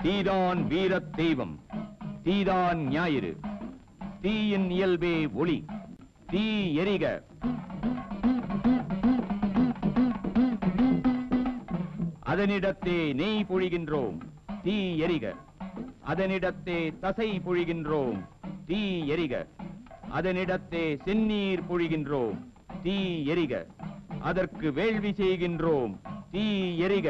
தீதான் வீரத் தெய்வம் தீதான் ஞாயிறு தீயின் இயல்பே ஒளி தீ எரிக அதனிடத்தே நெய் பொழிகின்றோம் தீ எரிக அதனிடத்தே தசை பொழிகின்றோம் தீ எரிக அதனிடத்தே செந்நீர் பொழிகின்றோம் தீ எரிக அதற்கு வேள்வி செய்கின்றோம் தீ எரிக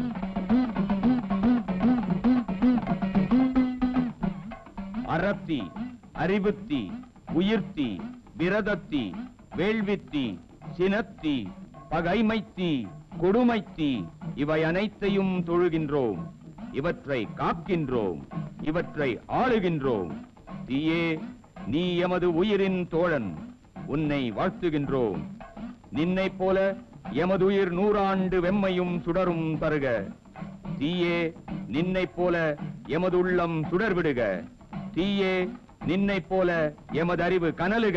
அறத்தி அறிவுத்தி உயிர்த்தி விரதத்தி வேள்வித்தி சினத்தி பகைமைத்தி கொடுமைத்தி இவை அனைத்தையும் தொழுகின்றோம் இவற்றை காக்கின்றோம் இவற்றை ஆளுகின்றோம் தீயே நீ எமது உயிரின் தோழன் உன்னை வாழ்த்துகின்றோம் நின்னைப் போல எமது உயிர் நூறாண்டு வெம்மையும் சுடரும் தருக தீயே நின்னைப் போல எமது உள்ளம் சுடர்விடுக தீயே நின்னைப் போல எமது அறிவு கனலுக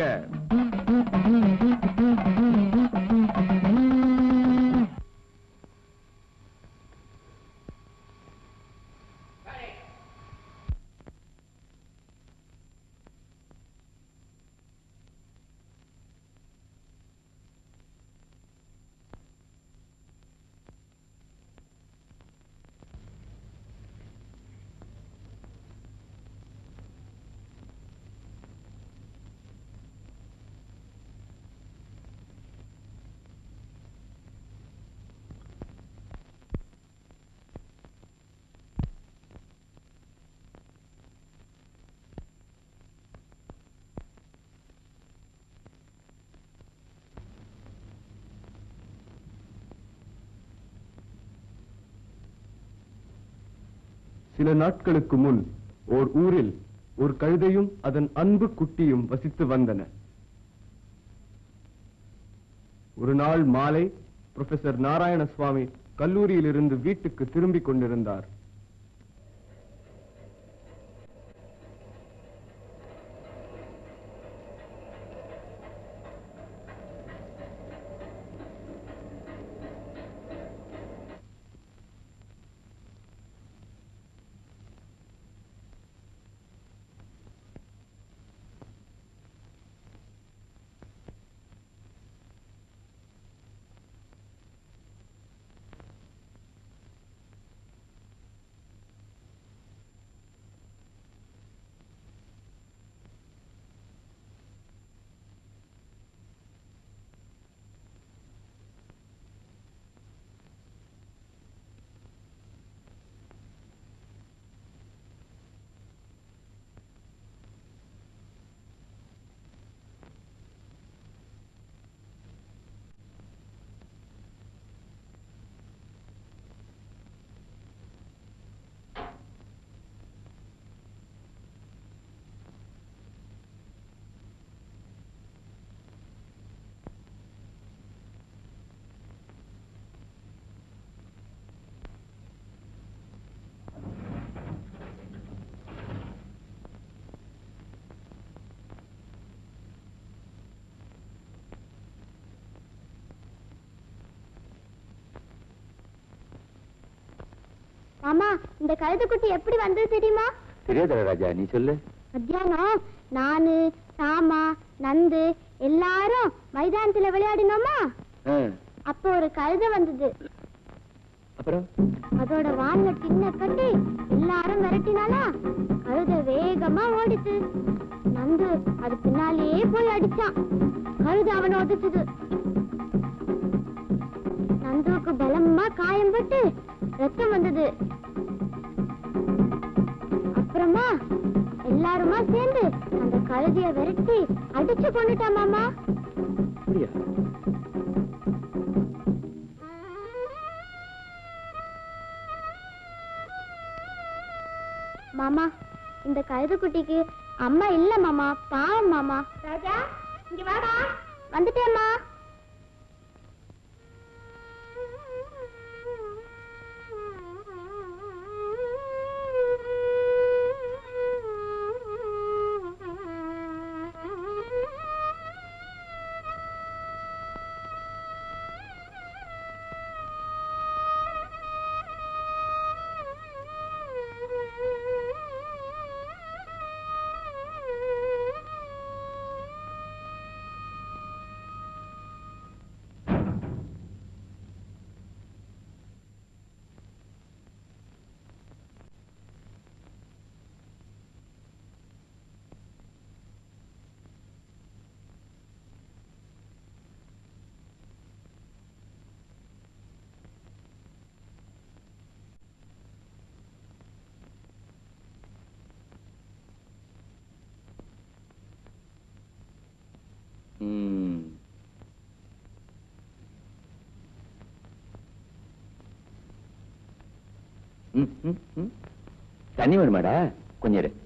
சில நாட்களுக்கு முன் ஓர் ஊரில் ஒரு கழுதையும் அதன் அன்பு குட்டியும் வசித்து வந்தன ஒரு நாள் மாலை புரொஃபசர் நாராயண சுவாமி கல்லூரியிலிருந்து வீட்டுக்கு திரும்பிக் கொண்டிருந்தார் மாமா இந்த கழுதைக்குட்டி எப்படி வந்தது தெரியுமா தெரியாத ராஜா நீ சொல்லு மத்தியானம் நானு சாமா நந்து எல்லாரும் மைதானத்துல விளையாடினோமா அப்போ ஒரு கழுதை வந்தது அப்புறம் அதோட வால்ல டின்ன கட்டி எல்லாரும் விரட்டினாலா கழுதை வேகமா ஓடிச்சு நந்து அது பின்னாலேயே போய் அடிச்சான் கழுதை அவனை ஒதுச்சுது நந்துவுக்கு பலமா காயம் பட்டு ரத்தம் வந்தது அப்புறமா எல்லாருமா சேர்ந்து அந்த கழுதைய விரட்டி அடிச்சு கொண்டுட்டா மாமா அப்படியா மாமா இந்த கழுதைக்குட்டிக்கு அம்மா இல்ல மாமா பாவம் மாமா ராஜா இங்க வாடா வந்துட்டேம்மா ம், ம், ம். தண்ணி வேணுமாடா கொஞ்சம் இரு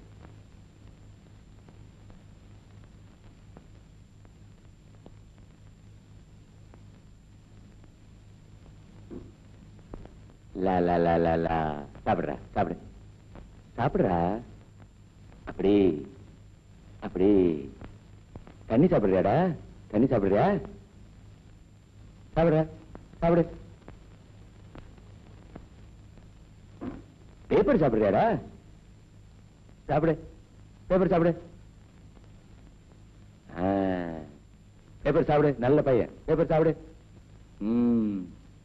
லா லா லா லா லா சாப்பிடுறா சாப்பிடு சாப்பிடுறா அப்படி அப்படி தண்ணி சாப்பிடுறியாடா தண்ணி சாப்பிடுறியா சாப்பிடுற சாப்பிடு பேப்பர் சாப்பிடுறியாடா சாப்பிடு பேப்பர் சாப்பிடு ஆ, பேப்பர் சாப்பிடு நல்ல பையன் பேப்பர் சாப்பிடு ம்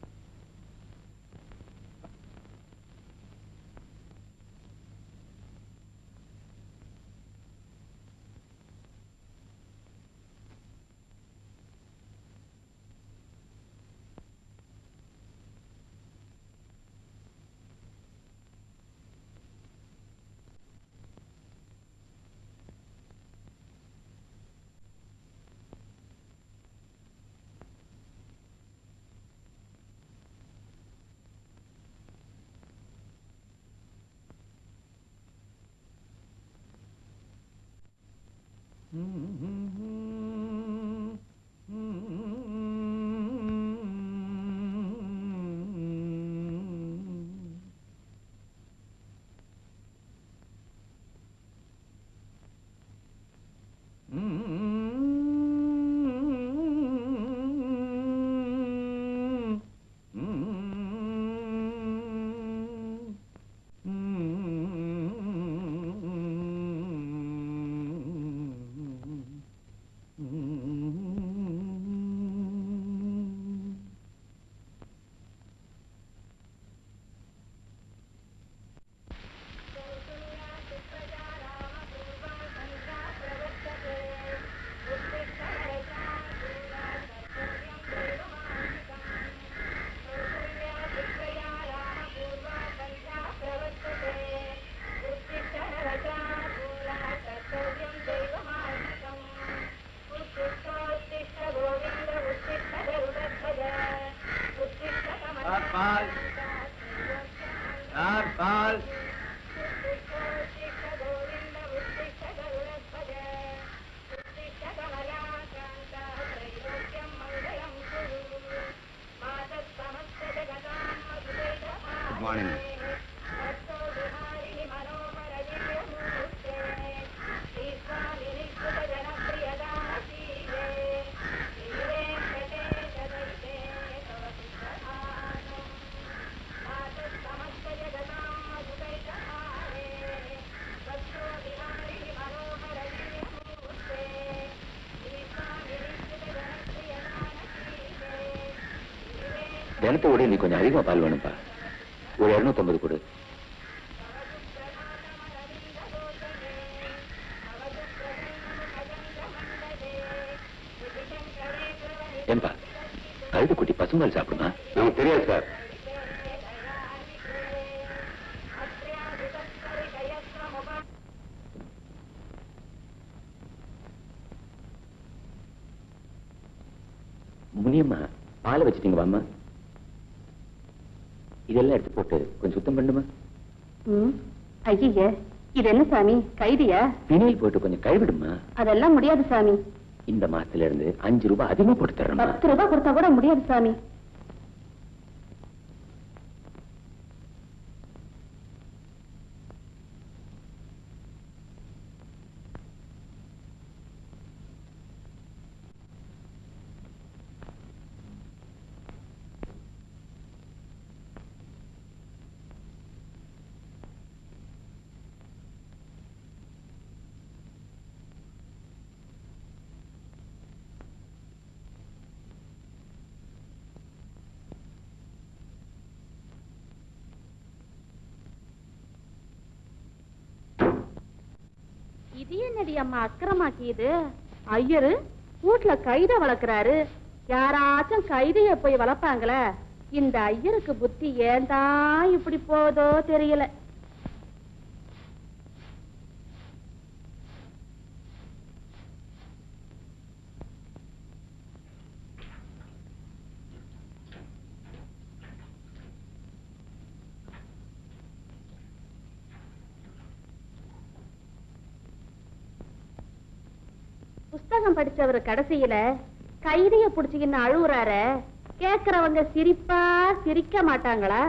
பால் யார் பால் குட் மார்னிங் தினத்தை விட நீ கொஞ்சம் அதிகமா பால் வேணும்ப்பா ஒரு இருநூத்தம்பது கொடு ஏன்பா கழுது குட்டி பசும்பால் சாப்பிடுமா நமக்கு தெரியாது சார் முனியம்மா பாலை வச்சுட்டீங்க வாம்மா இதெல்லாம் எடுத்து போட்டு கொஞ்சம் சுத்தம் பண்ணுமா ம் ஐய இது என்ன சாமி கைதியா பிணையில் போட்டு கொஞ்சம் கழுவிடுமா அதெல்லாம் முடியாது சாமி இந்த மாசத்துல இருந்து அஞ்சு ரூபாய் அதிகமா போட்டு தர்றேம்மா பத்து ரூபாய் கொடுத்தா கூட முடியாது சாமி இது என்னடி அம்மா அக்கிரமாக்கியது ஐயரு வீட்ல கைத வளர்க்கறாரு யாராச்சும் கைதைய போய் வளர்ப்பாங்களே இந்த ஐயருக்கு புத்தி ஏன்தான் இப்படி போதோ தெரியல புஸ்தகம் படிச்சவர் கடைசியில கைதிய புடிச்சுக்கின்னு அழுவுறாரு கேக்குறவங்க சிரிப்பா சிரிக்க மாட்டாங்களா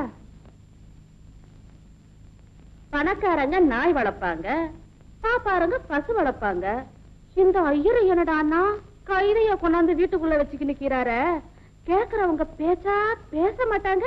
பணக்காரங்க நாய் வளர்ப்பாங்க பாப்பாரங்க பசு வளர்ப்பாங்க இந்த ஐயர் என்னடான்னா கைதைய கொண்டாந்து வீட்டுக்குள்ள வச்சுக்கிட்டு நிக்கிறாரு கேக்குறவங்க பேச்சா பேச மாட்டாங்க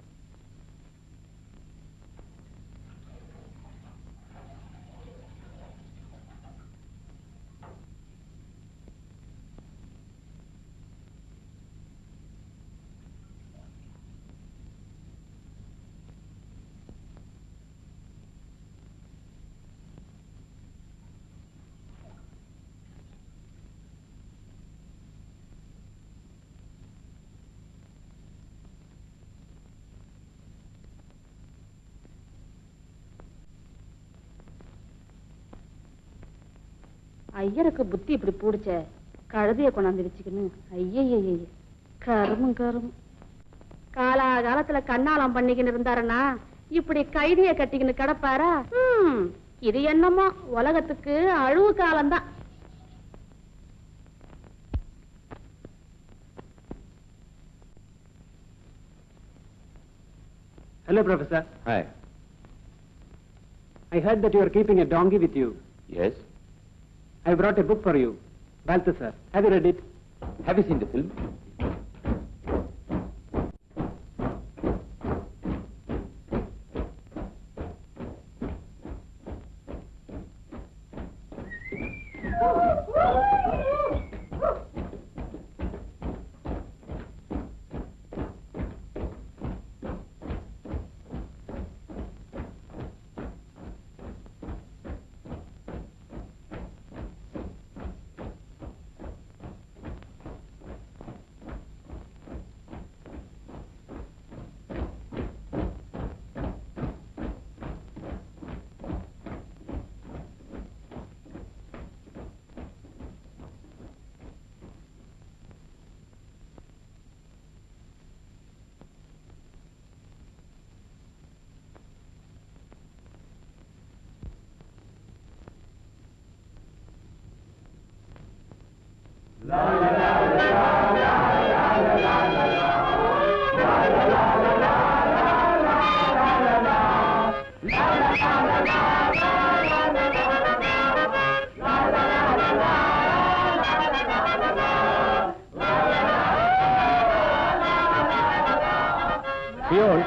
ஐயருக்கு புத்தி இப்படி பூடிச்ச கழுதைய கொண்டாந்து வச்சுக்கணும் ஐயய்ய கருமம் கருமம் காலா காலத்துல கண்ணாலம் பண்ணிக்கின்னு இருந்தாருன்னா இப்படி கைதிய கட்டிக்கின்னு கிடப்பாரா ம், இது என்னமோ உலகத்துக்கு அழுவு காலம்தான் Hello, Professor. Hi. I heard that you are keeping a donkey with you. Yes. I brought a book for you. Balthasar. Have you read it? Have you seen the film? Peon,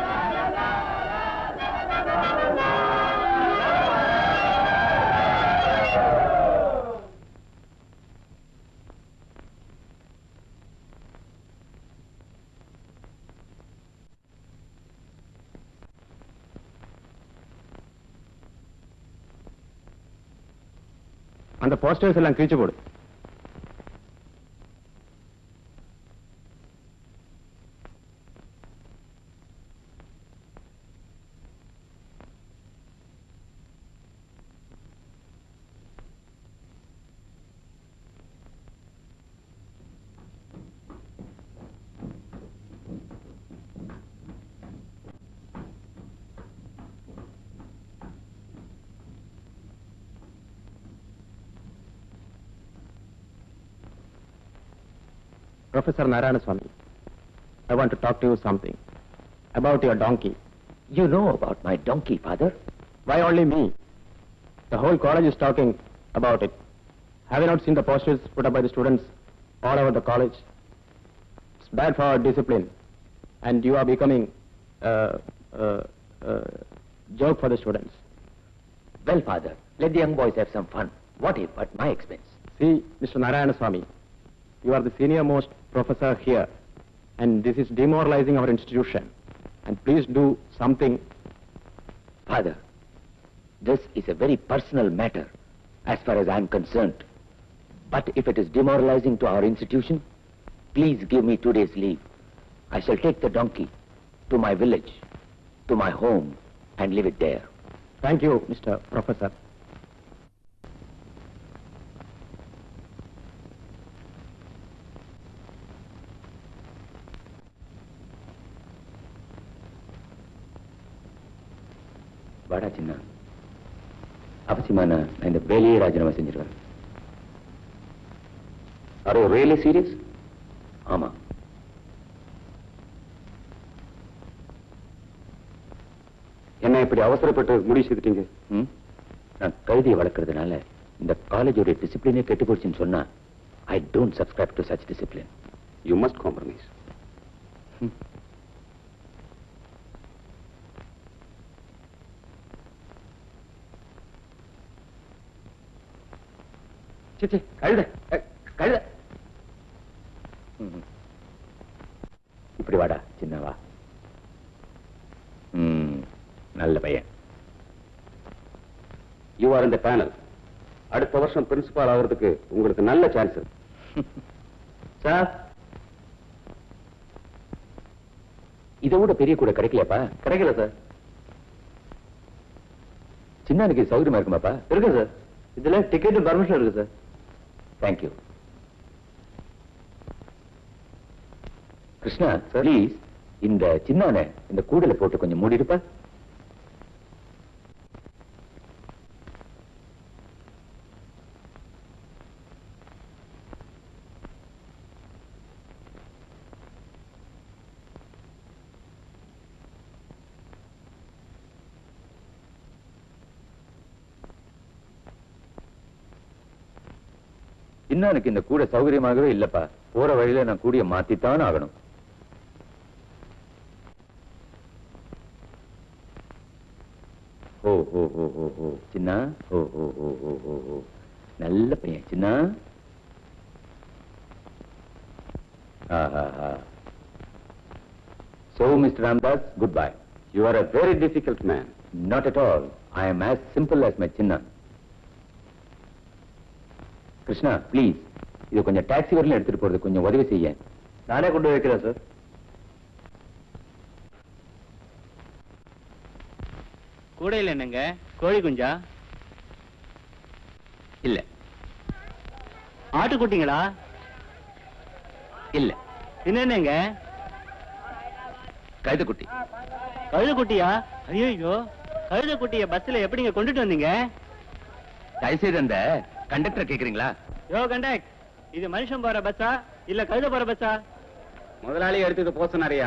அந்த posters எல்லாம் கிழிச்சு போடு Professor Narayanaswamy, I want to talk to you something about your donkey. You know about my donkey, father? Why only me? The whole college is talking about it. Have you not seen the posters put up by the students all over the college? It's bad for our discipline, and you are becoming a uh, uh, uh, joke for the students. Well, father, let the young boys have some fun. What if at my expense? See, Mr. Narayanaswamy, you are the senior most professor here, and this is demoralizing our institution. And please do something. Father, this is a very personal matter as far as I am concerned. But if it is demoralizing to our institution, please give me two days leave. I shall take the donkey to my village, to my home, and leave it there. Thank you, Mr. Professor. வாடா சின்ன அவசியமான நான் இந்த வேலையை ராஜினாமா செஞ்சிருவேன் are you really serious ஆமா என்ன இப்படி அவசரப்பட்டு முடிவு செய்துட்டீங்க ம்? நான் கழுதியை வளர்க்கறதுனால இந்த காலேஜோட டிசிப்ளினே கெட்டு போச்சுன்னு சொன்னா I don't subscribe to such discipline you must compromise சிச்சி கழுத அஹ், கழுத ம். இப்படி வாடா சின்னவா ம் நல்ல பையன் யூ ஆர் இந்த பேனல் அடுத்த வருஷம் பிரின்சிபால் ஆகிறதுக்கு உங்களுக்கு நல்ல சான்ஸ் சார் இதை விட பெரிய கூட கிடைக்கலையாப்பா கிடைக்கல சார் சின்னனுக்கு சௌகரியமா இருக்குமாப்பா இருக்கு சார் இதுல டிக்கெட் பர்மிஷன் இருக்கு சார் தேங்க்யூ கிருஷ்ணா ப்ளீஸ் இந்த சின்னான இந்த கூடல போட்டு கொஞ்சம் மூடிடுப்பா இன்னும் எனக்கு இந்த கூடை சௌகரியமாகவே இல்லப்பா போற வழியில நான் கூடிய மாத்தித்தான் ஆகணும் ஓ ஓ ஓ ஓ ஓ சின்னா ஓ ஓ ஓ ஓ ஓ ஓ நல்ல பையன் சின்னா So, Mr. Ramdas, goodbye. You are a very difficult man Not at all. I am as simple as my chinna. Krishna please இது கொஞ்சம் டாக்ஸி வரல எடுத்துட்டு போறது கொஞ்சம் உதவி செய்ய நானே கொண்டு வைக்கிறேன் சார் கூடையில் என்னங்க கோழி குஞ்சா இல்ல ஆட்டுக்குட்டிங்களா இல்ல என்னென்னங்க கழுதுக்குட்டி கழுதைக்குட்டியா ஐயோ கழுதைக்குட்டிய பஸ்ல எப்படிங்க கொண்டுட்டு வந்தீங்க தயவுசெய்து அந்த கண்டக்டர் கேக்குறீங்களா யோ கண்டக்ட் இது மனுஷன் போற பஸ்ஸா இல்ல கழுதை போற பஸ்ஸா முதலாளி எடுத்துட்டு போக சொன்னாரியா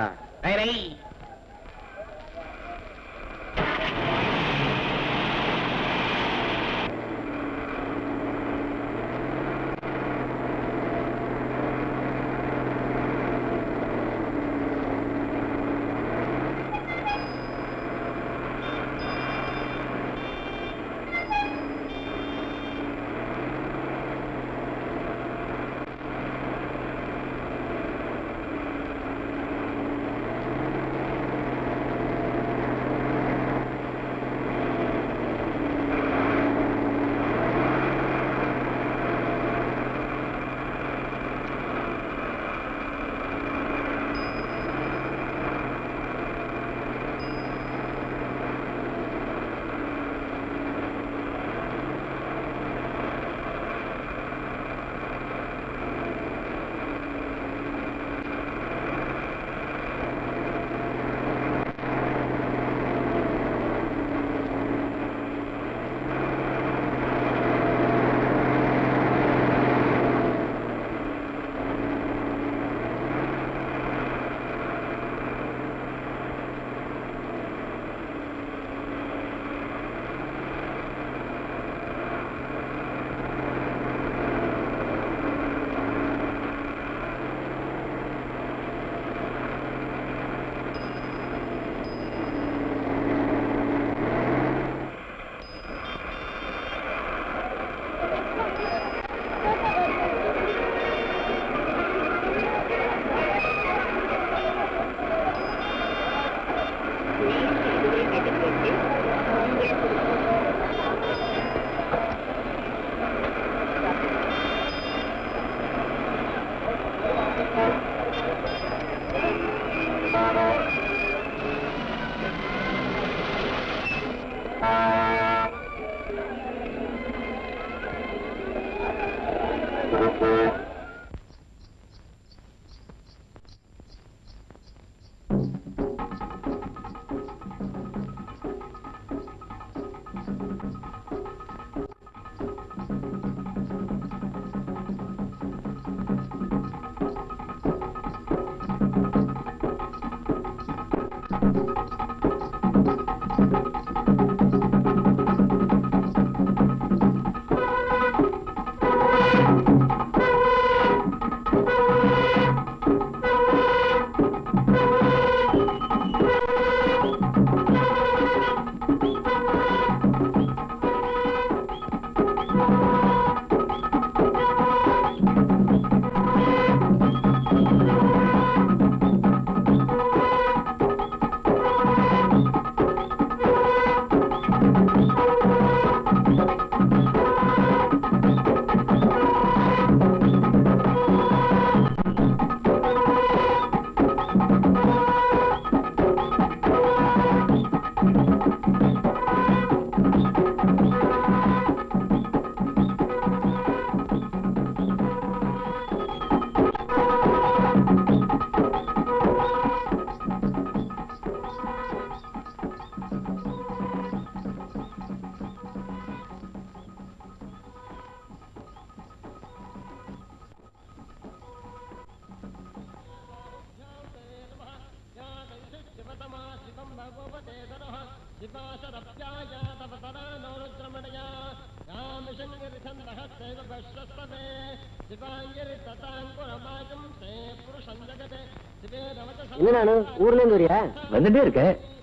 என்ன நானு ஊர்ல இருந்து வரியா வந்துட்டே இருக்க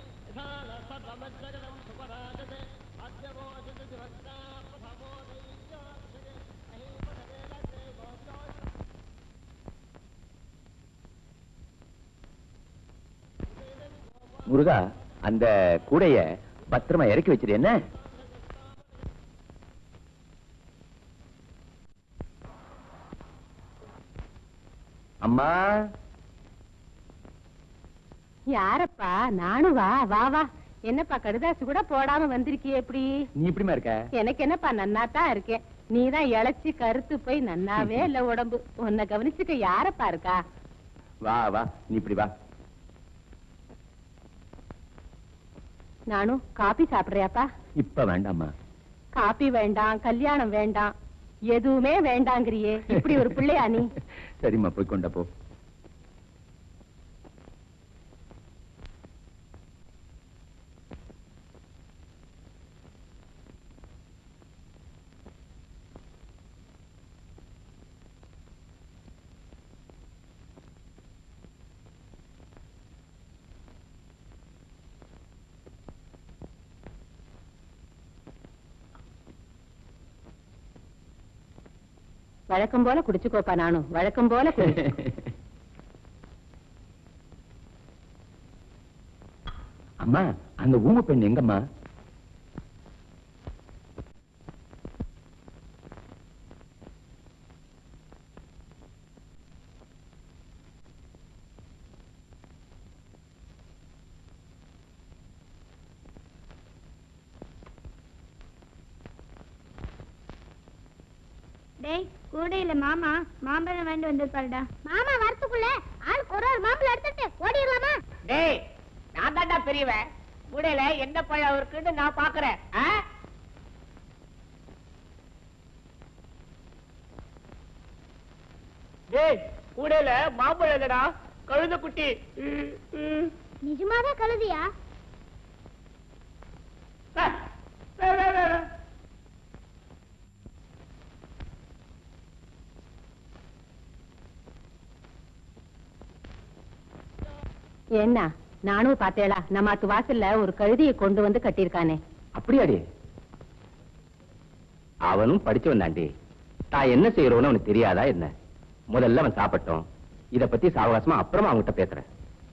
முருகா அந்த கூடைய பத்திரமா இறக்கி வச்சிரு என்ன அம்மா யாரப்பா நானும் வா வா வா என்னப்பா கடுதாசு கூட போடாம வந்திருக்கியே எப்படி நீ எப்படிமா இருக்க எனக்கு என்னப்பா நன்னா தான் இருக்கேன் நீதான் இழைச்சி கருத்து போய் நன்னாவே இல்ல உடம்பு உன்னை கவனிச்சுக்க யாரப்பா இருக்கா வா வா நீ இப்படி வா நானும் காபி சாப்பிடுறியாப்பா இப்ப வேண்டாம்மா காபி வேண்டாம் கல்யாணம் வேண்டாம் எதுவுமே வேண்டாங்கிறியே இப்படி ஒரு பிள்ளையா நீ சரிம்மா போய் கொண்ட போ வழக்கம் போல குடிச்சுக்கோப்பா நானும் வழக்கம் போல குடி அம்மா அந்த ஊம பெண் எங்கம்மா டேய் கூடையில மாமா மாம்பழம் வாங்கி வந்திருப்பாருடா மாமா வரத்துக்குள்ள ஆளுக்கு ஒரு ஒரு மாம்பழம் எடுத்துட்டு ஓடிடலாமா டேய் நான் தான்டா பெரியவன் கூடையில என்ன பழம் இருக்குன்னு நான் பாக்குறேன் ஆ? டேய் கூடையில மாம்பழம் இல்லடா கழுத குட்டி ம், ம். நிஜமாவே கழுதியா ஆ, வே, வே, வே, வே. என்ன நானும் பார்த்தேளா நம்மாத்து வாசல்ல ஒரு கழுதியை கொண்டு வந்து கட்டியிருக்கானே அப்படியாடி அவனும் படிச்சவன் தாண்டி தான் என்ன செய்யறோன்னு அவனுக்கு தெரியாதா என்ன முதல்ல அவன் சாப்பிட்டோம் இத பத்தி சாவகாசமா அப்புறமா அவன்கிட்ட பேசுறேன்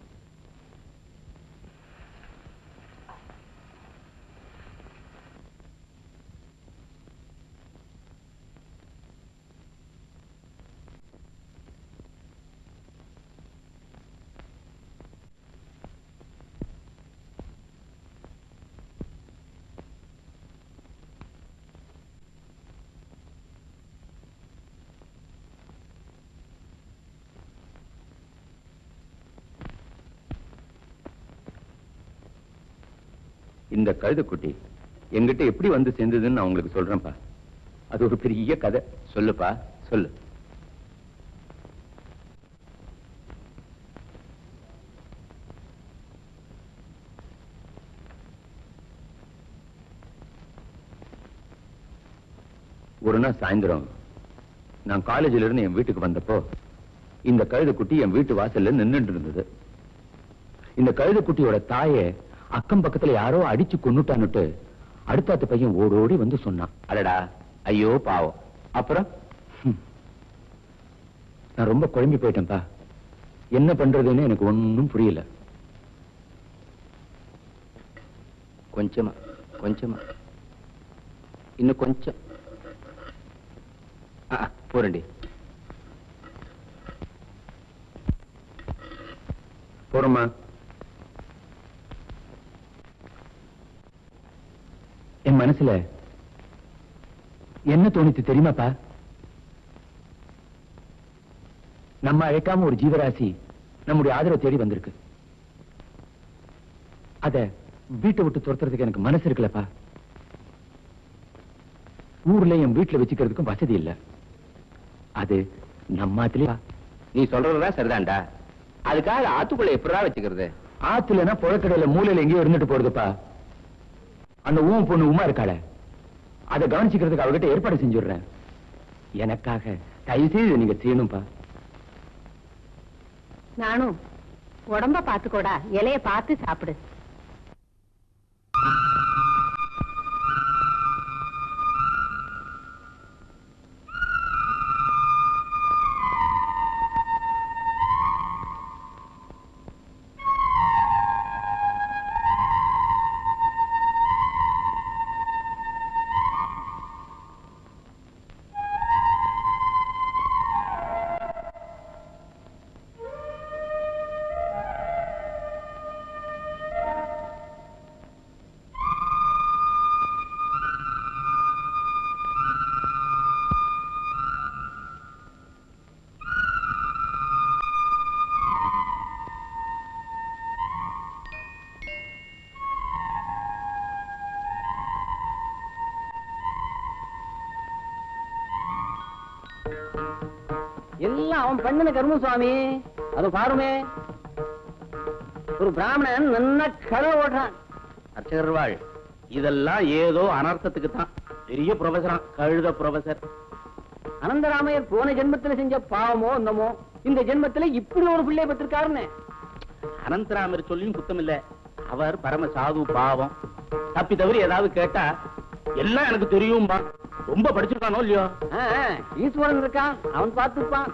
இந்த கழுதைக்குட்டி எங்கிட்ட எப்படி வந்து சேர்ந்ததுன்னு நான் உங்களுக்கு சொல்றேன்ப்பா அது ஒரு பெரிய கதை சொல்லுப்பா சொல்லு ஒரு நாள் சாயந்தரம் நான் காலேஜில இருந்து என் வீட்டுக்கு வந்தப்போ இந்த கழுதைக்குட்டி என் வீட்டு வாசல்ல நின்னுட்டு இருந்தது இந்த கழுதைக்குட்டியோட தாயை அக்கம் பக்கத்துல யாரோ அடிச்சு கொன்னுட்டான்னுட்டு அடுத்தாத்து பையன் ஓடோடி வந்து சொன்னான் அடடா ஐயோ பாவம் அப்புறம் ஹம், நான் ரொம்ப குழம்பி போயிட்டேன்ப்பா என்ன பண்றதுன்னு எனக்கு ஒண்ணும் புரியல கொஞ்சமா கொஞ்சமா இன்னும் கொஞ்சம் ஆ, ஆ, போறேன்டி போறோமா என் மனசுல என்ன தோணித்து தெரியுமாப்பா நம்ம அழைக்காம ஒரு ஜீவராசி நம்முடைய ஆதரவை தேடி வந்திருக்கு அத வீட்டை விட்டு துரத்துறதுக்கு எனக்கு மனசு இருக்குல்லப்பா ஊர்ல என் வீட்டுல வச்சுக்கிறதுக்கும் வசதி இல்ல அது நம்ம ஆத்துலயே நீ சொல்றதுதான் சரிதான்டா அதுக்காக ஆத்துக்குள்ள எப்படா வச்சுக்கிறது ஆத்துலனா புழக்கடையில மூலையில எங்கேயோ இருந்துட்டு போறதுப்பா அந்த ஊம் பொண்ணு உமா இருக்காள அதை கவனிச்சுக்கிறதுக்கு அவகிட்ட ஏற்பாடு செஞ்சுடுறேன் எனக்காக தயவு செய்து நீங்க செய்யணும்பா நானும் உடம்ப பாத்துக்கோடா இலைய பார்த்து சாப்பிடு எல்லாம் அவன் பண்ணின கர்மம் சுவாமி அது பாருமே ஒரு பிராமணன் நல்ல கதை ஓடுறான் அர்ச்சகர்வாள் இதெல்லாம் ஏதோ அனர்த்தத்துக்கு தான் பெரிய ப்ரொஃபஸரா கழுத ப்ரொஃபசர் அனந்தராமையர் போன ஜென்மத்துல செஞ்ச பாவமோ என்னமோ இந்த ஜென்மத்துல இப்படி ஒரு பிள்ளை பெற்றிருக்காருன்னு அனந்தராமர் சொல்லியும் குத்தம் இல்ல அவர் பரம சாது பாவம் தப்பி தவறி ஏதாவது கேட்டா எல்லாம் எனக்கு தெரியும்பா ரொம்ப படிச்சிருக்கானோ இல்லையோ ஆ, ஆ, ஈஸ்வரன் இருக்கான் அவன் பார்த்துப்பான்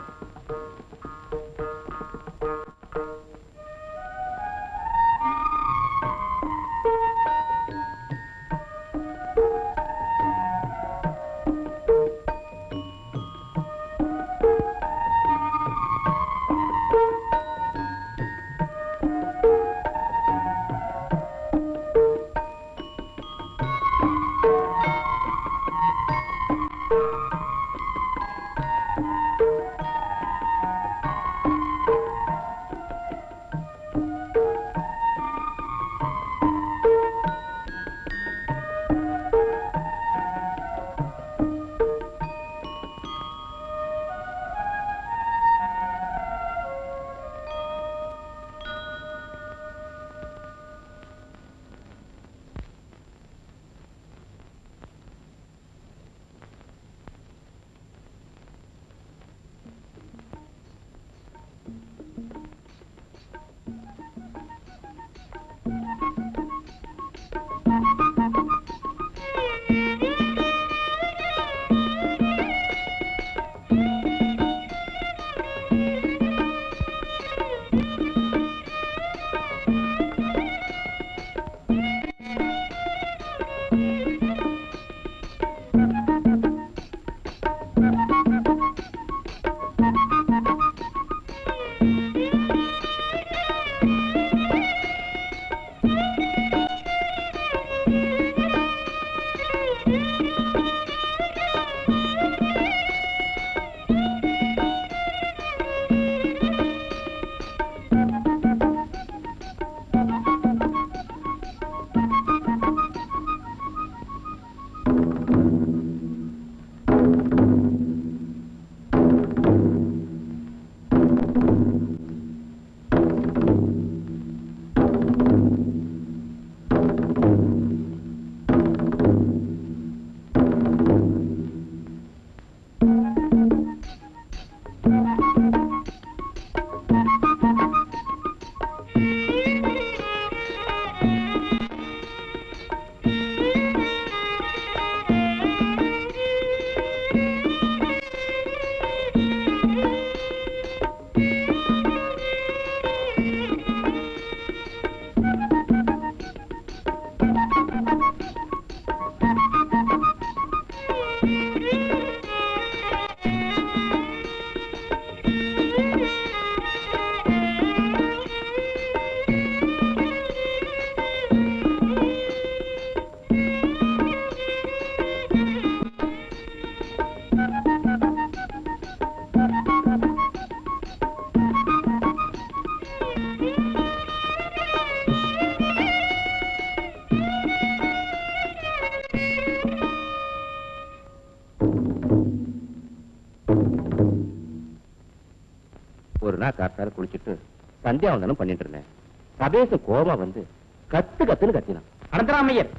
ஒரு நாள் காத்தால குளிச்சுட்டு சந்தியாவந்தனம் பண்ணிட்டு இருந்தேன் சபேச கோபம் வந்து கத்து கத்துன்னு கத்தினான் அனந்தராமையர்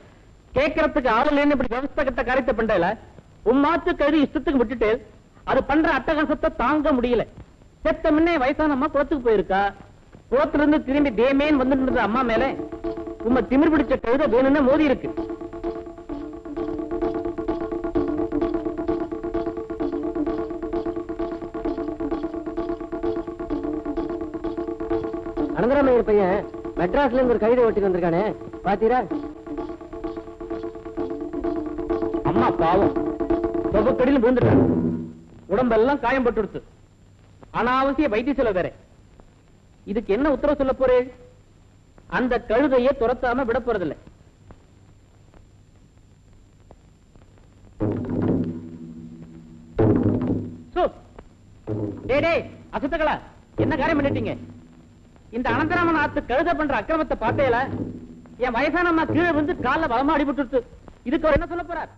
கேட்கறதுக்கு ஆள் இல்லைன்னு இப்படி விவசாய கிட்ட காரியத்தை பண்றல உன் மாத்து கழுதி இஷ்டத்துக்கு விட்டுட்டு அது பண்ற அட்டகாசத்தை தாங்க முடியல செத்த முன்னே வயசான அம்மா குளத்துக்கு போயிருக்கா குளத்துல இருந்து திரும்பி தேமேன் வந்துட்டு இருந்த அம்மா மேல உம்ம திமிர் பிடிச்ச கழுத வேணும்னு மோதி இருக்கு அனந்தராமையர் பையன் மெட்ராஸ்ல இருந்து ஒரு கவிதை ஓட்டிட்டு வந்திருக்கானே பாத்தீரா அம்மா பாவம் சொபக்கடியில் விழுந்துட்டாங்க உடம்பெல்லாம் காயம் பட்டுடுத்து அனாவசிய வைத்திய செலவு வேற இதுக்கு என்ன உத்தரவு சொல்ல போறே அந்த கழுதையை துரத்தாம விட போறதில்ல சு. டேய், டேய், அசுத்தகளா என்ன காரியம் பண்ணிட்டீங்க இந்த அனந்தராமன் ஆத்து கழுத பண்ற அக்கிரமத்தை பார்த்தேல என் வயசான அம்மா கீழே வந்து கால்ல பலமா அடிபட்டு இதுக்கு அவர் என்ன சொல்ல போறார்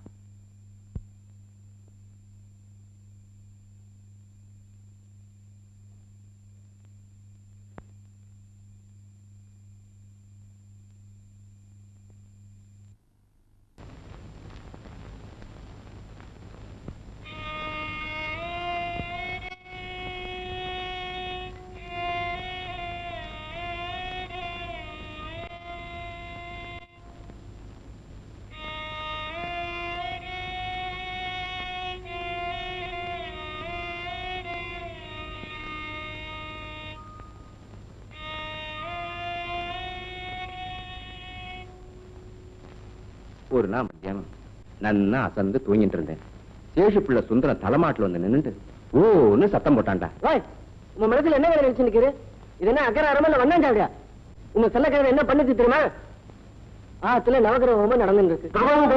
ஒரு நாள் மத்தியானம் நன்னா அசந்து தூங்கிட்டு இருந்தேன் சேஷு பிள்ளை சுந்தரம் தலைமாட்டுல வந்து நின்னுட்டு ஓன்னு சத்தம் போட்டான்டா ஓய் உங்க மனசுல என்ன வேலை நினைச்சு நிக்குது இது என்ன அக்கறாரமா இல்ல வண்ணாஞ்சாவியா உங்க செல்லக்கிழமை என்ன பண்ணுச்சு தெரியுமா ஆத்துல நவகிரக ஹோமம் நடந்துட்டு இருக்கு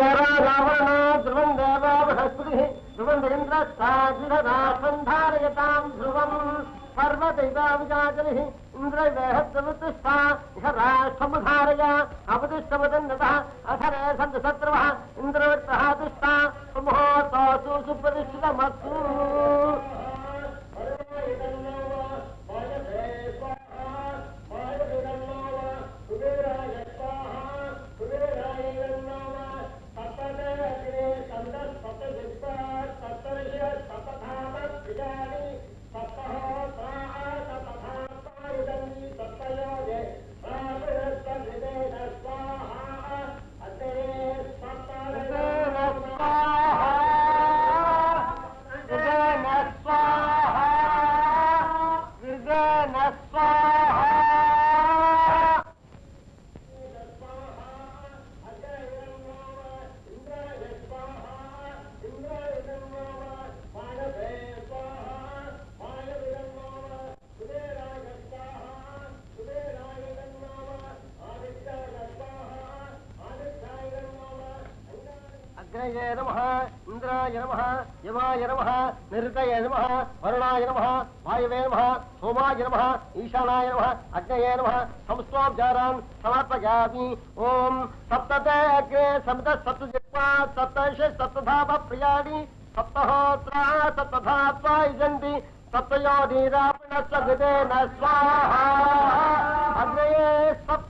அக்னயே நம இந்திராய நம யமாய நம நிருதய நம வருணாய நம வாயவே நம சோமாய நம ஈசானாய நம அக்னயே நம சம்ஸ்வாப்சாரான் சமர்ப்பயாமி ஓம் சப்ததே அக்னே சப்த சப்தஜித்வா சப்தஷ சப்ததாப பிரியாணி சப்தஹோத்ரா சப்ததாத்வா இஜந்தி சப்தயோதீராபண சகிதேன ஸ்வாஹா அக்னயே சப்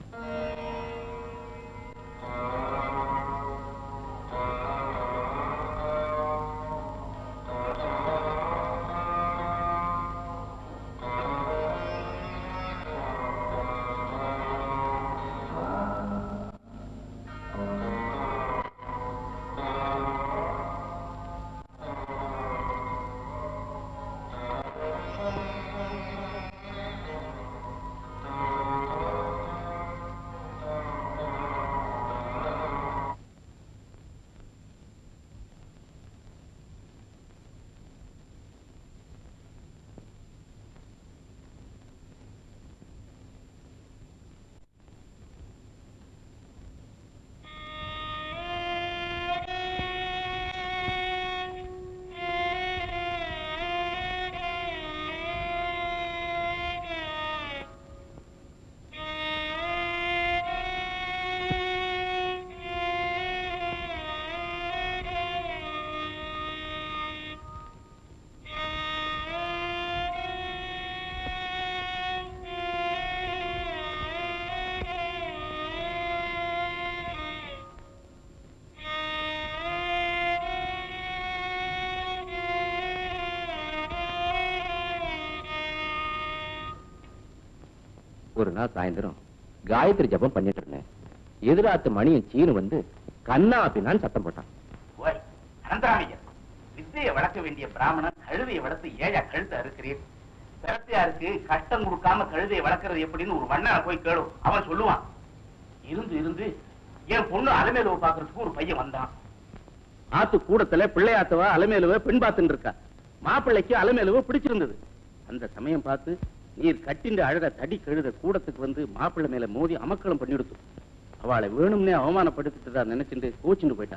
ஒரு நாள் சாயந்தரம் காயத்ரி ஜபம் பண்ணிட்டு இருந்தேன் எதிராத்து மணியும் சீனு வந்து கண்ணா பின்னான்னு சத்தம் போட்டான் ஓய் அனந்தராமையர் வித்தையை வளர்க்க வேண்டிய பிராமணன் கழுதையை வளர்த்து ஏழா கழுத்தை அறுக்கிறேன் பிறத்தையாருக்கு கஷ்டம் கொடுக்காம கழுதையை வளர்க்கறது எப்படின்னு ஒரு வண்ணனை போய் கேளும் அவன் சொல்லுவான் இருந்து இருந்து என் பொண்ணு அலமேலுவை பாக்குறதுக்கு ஒரு பையன் வந்தான் ஆத்து கூடத்துல பிள்ளையாத்தவ அலமேலுவ பெண் பார்த்துட்டு இருக்கா மாப்பிள்ளைக்கு அலமேலுவ பிடிச்சிருந்தது அந்த சமயம் பார்த்து நீர் கட்டிண்டு அழற தடி கழுத கூடத்துக்கு வந்து மாப்பிள்ளை மேல மோதி அமக்களம் பண்ணிடுத்து அவளை வேணும்னே அவமானப்படுத்திட்டு நினைச்சுட்டு கோச்சுண்டு போயிட்டா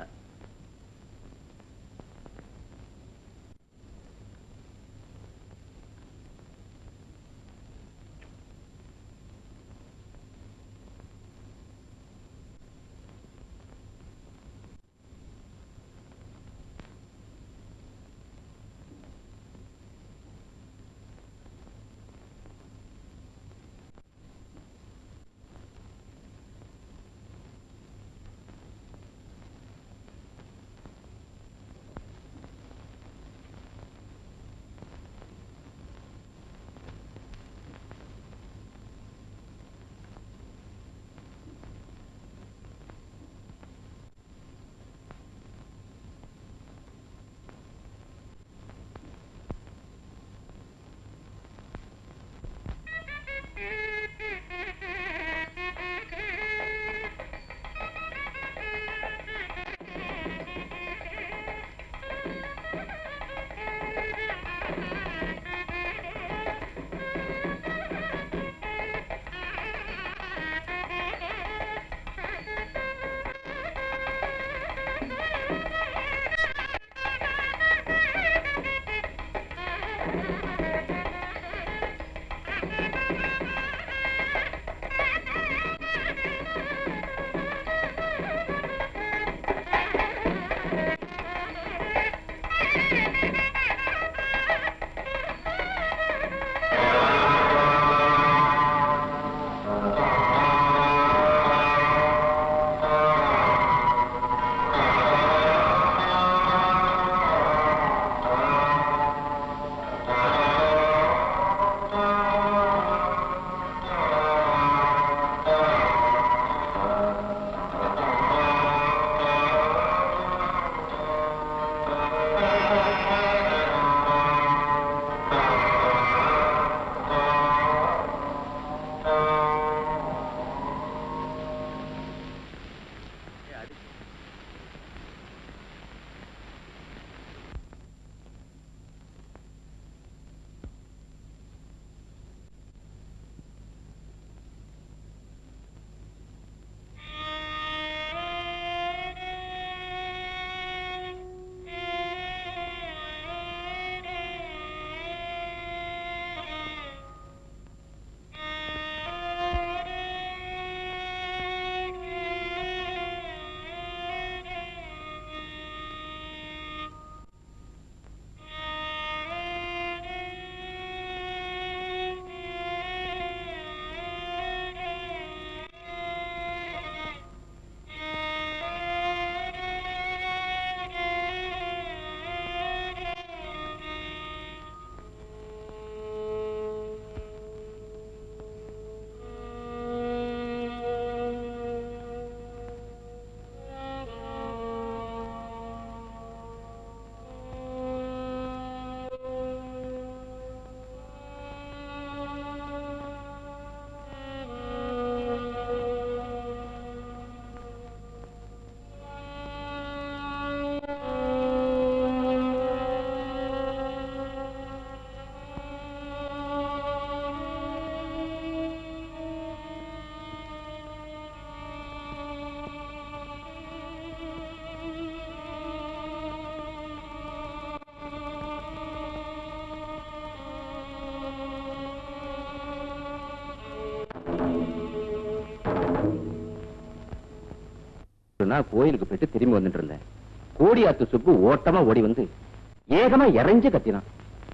ஒரு நாள் கோயிலுக்கு போயிட்டு திரும்பி வந்துட்டு இருந்தேன் கோடியாத்து சுப்பு ஓட்டமா ஓடி வந்து ஏகமா இறைஞ்சு கத்தினான்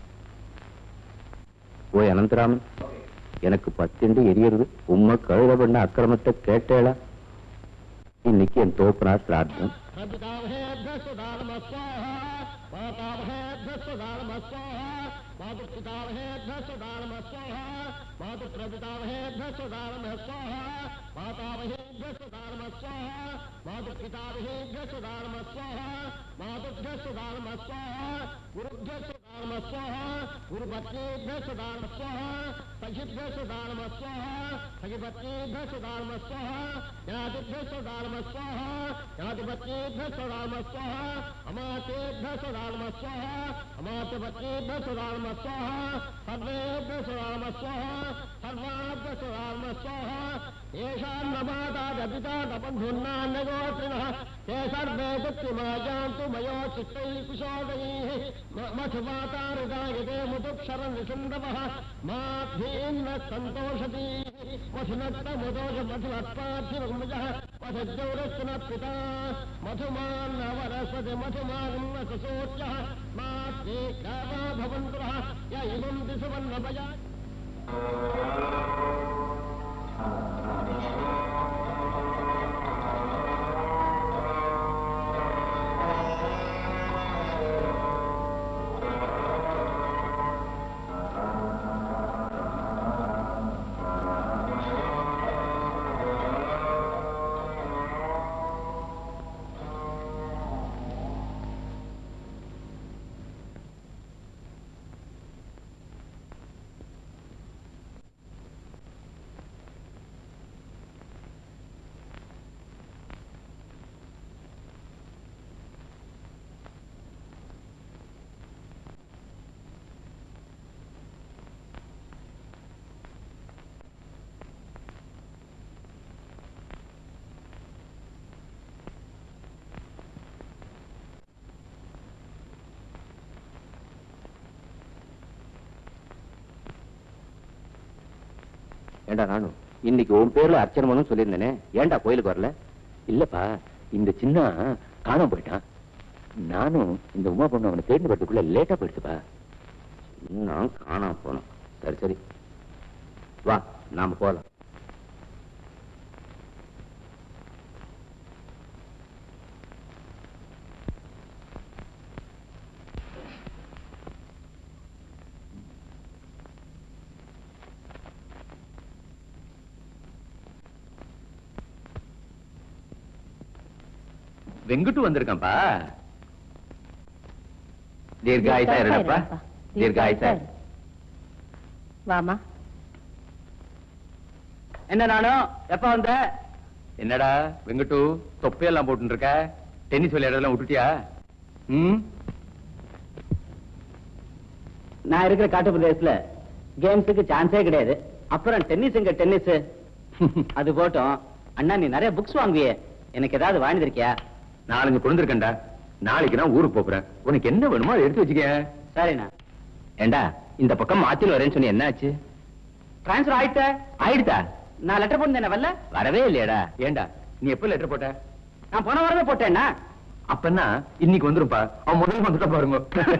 ஓய் அனந்தராமன் எனக்கு பத்திண்டு எரியறது உம்மை கழுத பண்ண அக்கிரமத்தை கேட்டேளா இன்னைக்கு என் தோப்பனார் சிராத்தம் स्वाहा मातामहेभ्यः सदा नमः स्वाहा मातुपितामहेभ्यः सदा नमः स्वाहा मातुप्रपितामहेभ्यः सदा नमः स्वाहा मातामहेभ्यः सदा नमः स्वाहा मातुपितामहेभ्यः सदा नमः स्वाहा मातुभ्यः सदा नमः स्वाहा गुरुभ्यः सदा नमः स्वाहा गुरुपत्नीभ्यः सदा नमः स्वाहा सखिभ्यः सदा नमः स्वाहा सखिपत्नीभ्यः सदा नमः स्वाहा ज्ञातिभ्यः सदा नमः स्वाहा ज्ञातिपत्नीभ्यः सदा नमः स्वाहा अमातेभ्यः सदा नमः स्वाहा अमात्यपत्नीभ्यः सदा नमः स्वाहा सर्वेभ्यः सदा नमः स्वाहा सर्वाभ्यः सदा नमः स्वाहा येषां नमाता दपिता तपन्धुन्नान्यगोत्रिणः ते सर्वे दत्तिमा जानतु मयो चित्तैः कुशोदयैः मधुमाता हृदायते मुदुक्षरन् निसन्दवः माध्वीन्न सन्तोषती मधुनक्तमुदोष मधुमत्पार्थिवमुजः मधुजौरस्तु पिता मधुमान्न वरस्वति मधुमान्न ससोच्यः मात्रे गावा भवन्तुरः य इमं दिशवन्नपया ஏண்டா நானும் இன்னைக்கு உன் பேர்ல அர்ச்சனை பண்ணணும் சொல்லியிருந்தேனே ஏன்டா கோயிலுக்கு வரல இல்லப்பா இந்த சின்ன காணாம போயிட்டான் நானும் இந்த உமா பொண்ணு அவனை தேடி வரதுக்குள்ள லேட்டா போயிடுச்சுப்பா நான் காணாம போனோம் சரி சரி வா நாம போலாம் வெங்கட்டு வந்திருக்கான்ப்பா தீர்காயுசா இருடப்பா தீர்காயுசா இரு. வாமா என்ன நானும் எப்ப வந்த என்னடா வெங்கட்டு தொப்பையெல்லாம் போட்டு இருக்க டென்னிஸ் விளையாடுறதெல்லாம் விட்டுட்டியா ம் நான் இருக்கிற காட்டு பிரதேசத்துல கேம்ஸுக்கு சான்ஸே கிடையாது அப்புறம் டென்னிஸ் எங்க டென்னிஸ் அது போட்டும் அண்ணா நீ நிறைய புக்ஸ் வாங்குவியே எனக்கு ஏதாவது வாங்கி இருக்கியா நாலஞ்சு குழந்திருக்கேன்டா நாளைக்கு நான் ஊருக்கு போறேன் உனக்கு என்ன வேணுமோ அதை எடுத்து வச்சுக்க சரிண்ணா ஏண்டா இந்த பக்கம் மாத்தில வரேன்னு சொன்னி என்ன ஆச்சு டிரான்ஸ்ஃபர் ஆயிட்ட ஆயிடுதா நான் லெட்டர் போட்டு வரல வரவே இல்லையாடா ஏண்டா நீ எப்ப லெட்டர் போட்ட நான் போன வாரமே போட்டேன்னா அப்பன்னா இன்னைக்கு வந்துருப்பா அவன் முதல்ல வந்துட்டா பாருங்க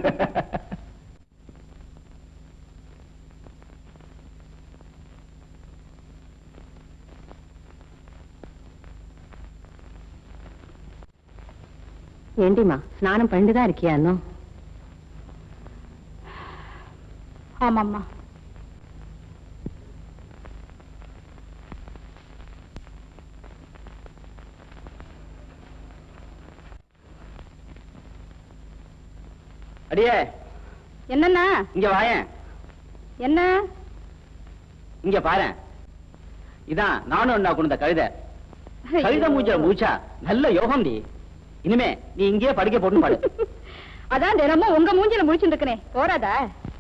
ஏண்டிமா ஸ்நானம் பண்ணிட்டு தான் இருக்கியா இன்னும் ஆமாம்மா அடியே என்னண்ணா இங்க வாயேன் என்ன இங்க பாரேன் இதான் நானும் அண்ணா கொண்ட கழுதை கழுத மூஞ்ச மூச்சா நல்ல யோகம் டி இனிமே நீ இங்கேயே படிக்க போட்டு பாடு அதான் தினமும் உங்க மூஞ்சில முடிச்சுட்டு இருக்கனே போறாதா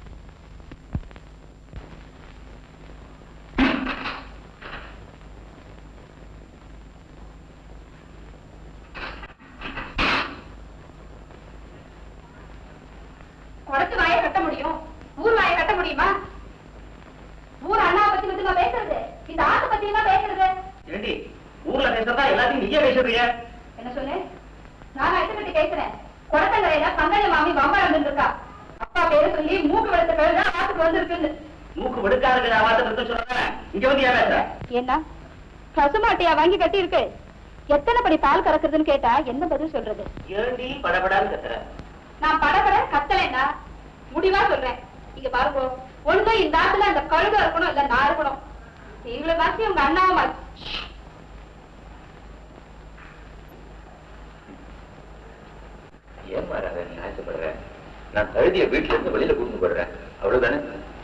குறைச்சு வாயை கட்ட முடியும் ஊர் வாயை கட்ட முடியுமா ஊர் அண்ணா பத்தி மட்டுமா பேசுறது இந்த ஆத்து பத்தி தான் பேசுறது ஏண்டி ஊர்ல பேசுறதா எல்லாத்தையும் நீயே பேசுறிய என்ன சொல்லு நான் எடுத்துக்கிட்டு பேசுறேன் குளத்தங்கரையில பங்காளி மாமி பம்பரம் இருக்கா அப்பா பேரு சொல்லி மூக்கு வெளுத்த கழுத ஆத்துக்கு வந்திருக்குன்னு மூக்கு வெடுக்காருக்கு நான் வார்த்தை சொல்றேன் இங்க வந்து ஏன் பேசுற ஏன்னா பசுமாட்டையா வாங்கி கட்டி இருக்கு எத்தனை படி பால் கறக்குறதுன்னு கேட்டா என்ன பதில் சொல்றது ஏண்டி படபடான்னு கத்துற நான் படபட கத்தலைன்னா முடிவா சொல்றேன் இங்க பாருங்க ஒண்ணு இந்த ஆத்துல அந்த கழுத இருக்கணும் இல்ல நான் இருக்கணும் நீங்களும் மாத்தி உங்க அண்ணாவும் மாத்தி ஏன் மாறாத நீ ஆசைப்படுற நான் கழுதிய வீட்டுல இருந்து வெளியில கூட்டு போடுறேன் அவ்வளவுதானே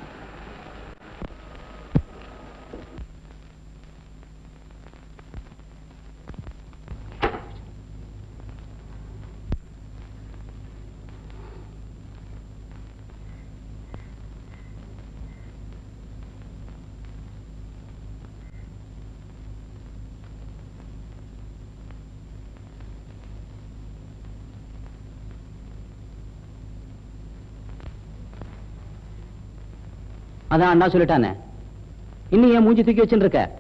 அதான் அண்ணா சொல்லிட்டானே இன்னும் ஏன் மூஞ்சி தூக்கி வச்சுட்டு இருக்க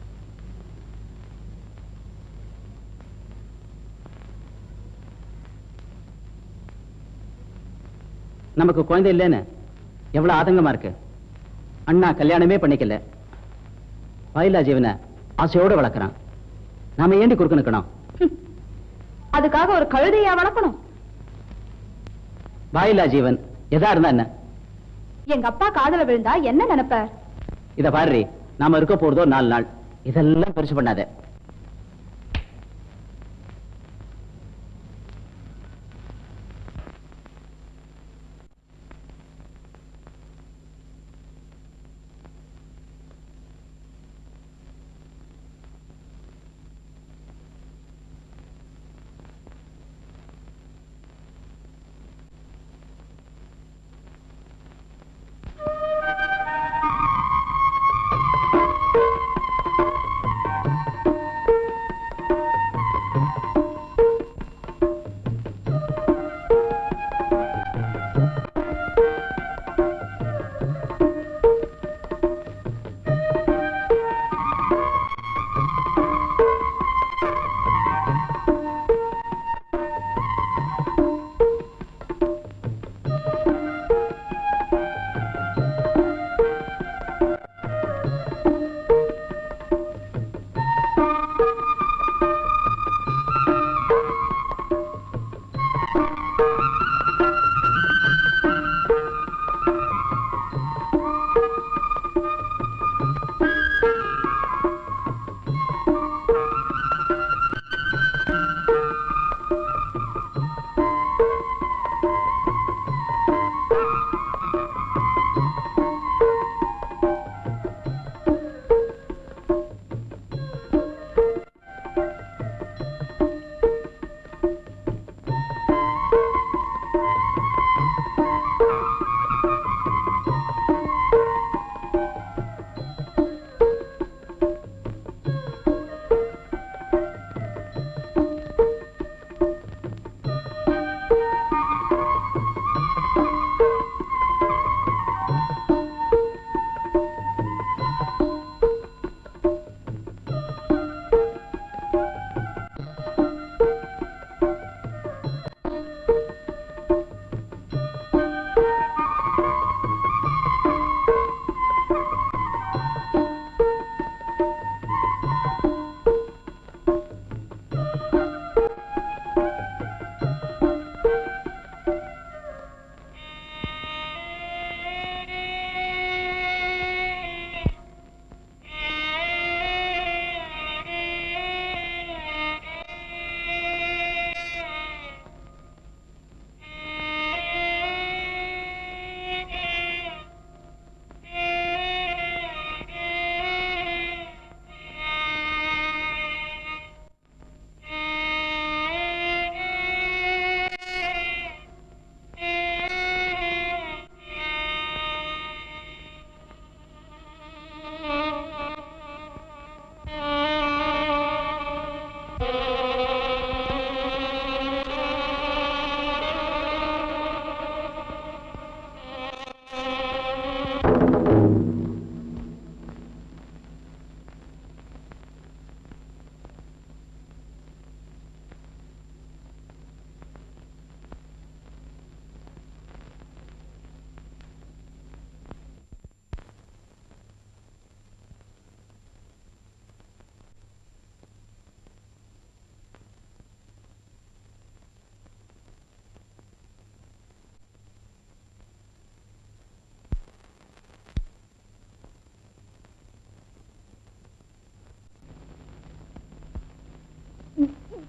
நமக்கு குழந்தை இல்லைன்னு எவ்வளவு ஆதங்கமா இருக்கு அண்ணா கல்யாணமே பண்ணிக்கல வாயிலா ஜீவனை ஆசையோட வளர்க்குறான் நாம ஏண்டி குறுக்க நிக்கணும் அதுக்காக ஒரு கழுதையா வளர்க்கணும் வாயிலா ஜீவன் எதா இருந்தா என்ன எங்க அப்பா காதல விழுந்தா என்ன நினைப்பார் இத பாரு நாம இருக்க போறதோ நாலு நாள் இதெல்லாம் பெருசு பண்ணாத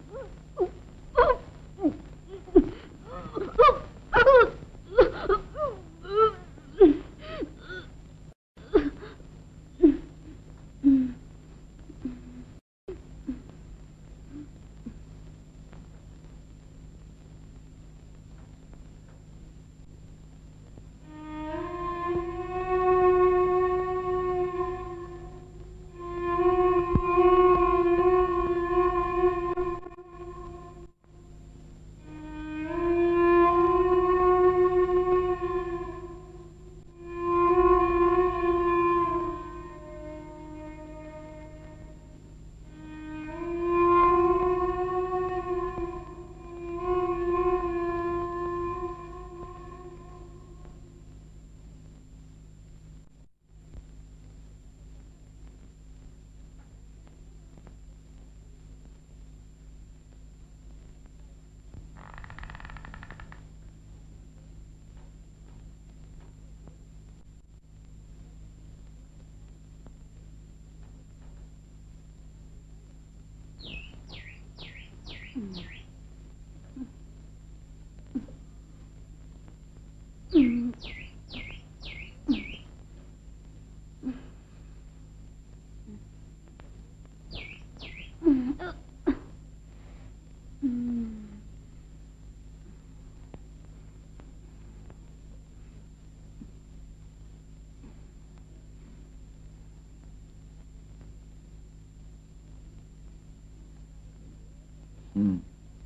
ம்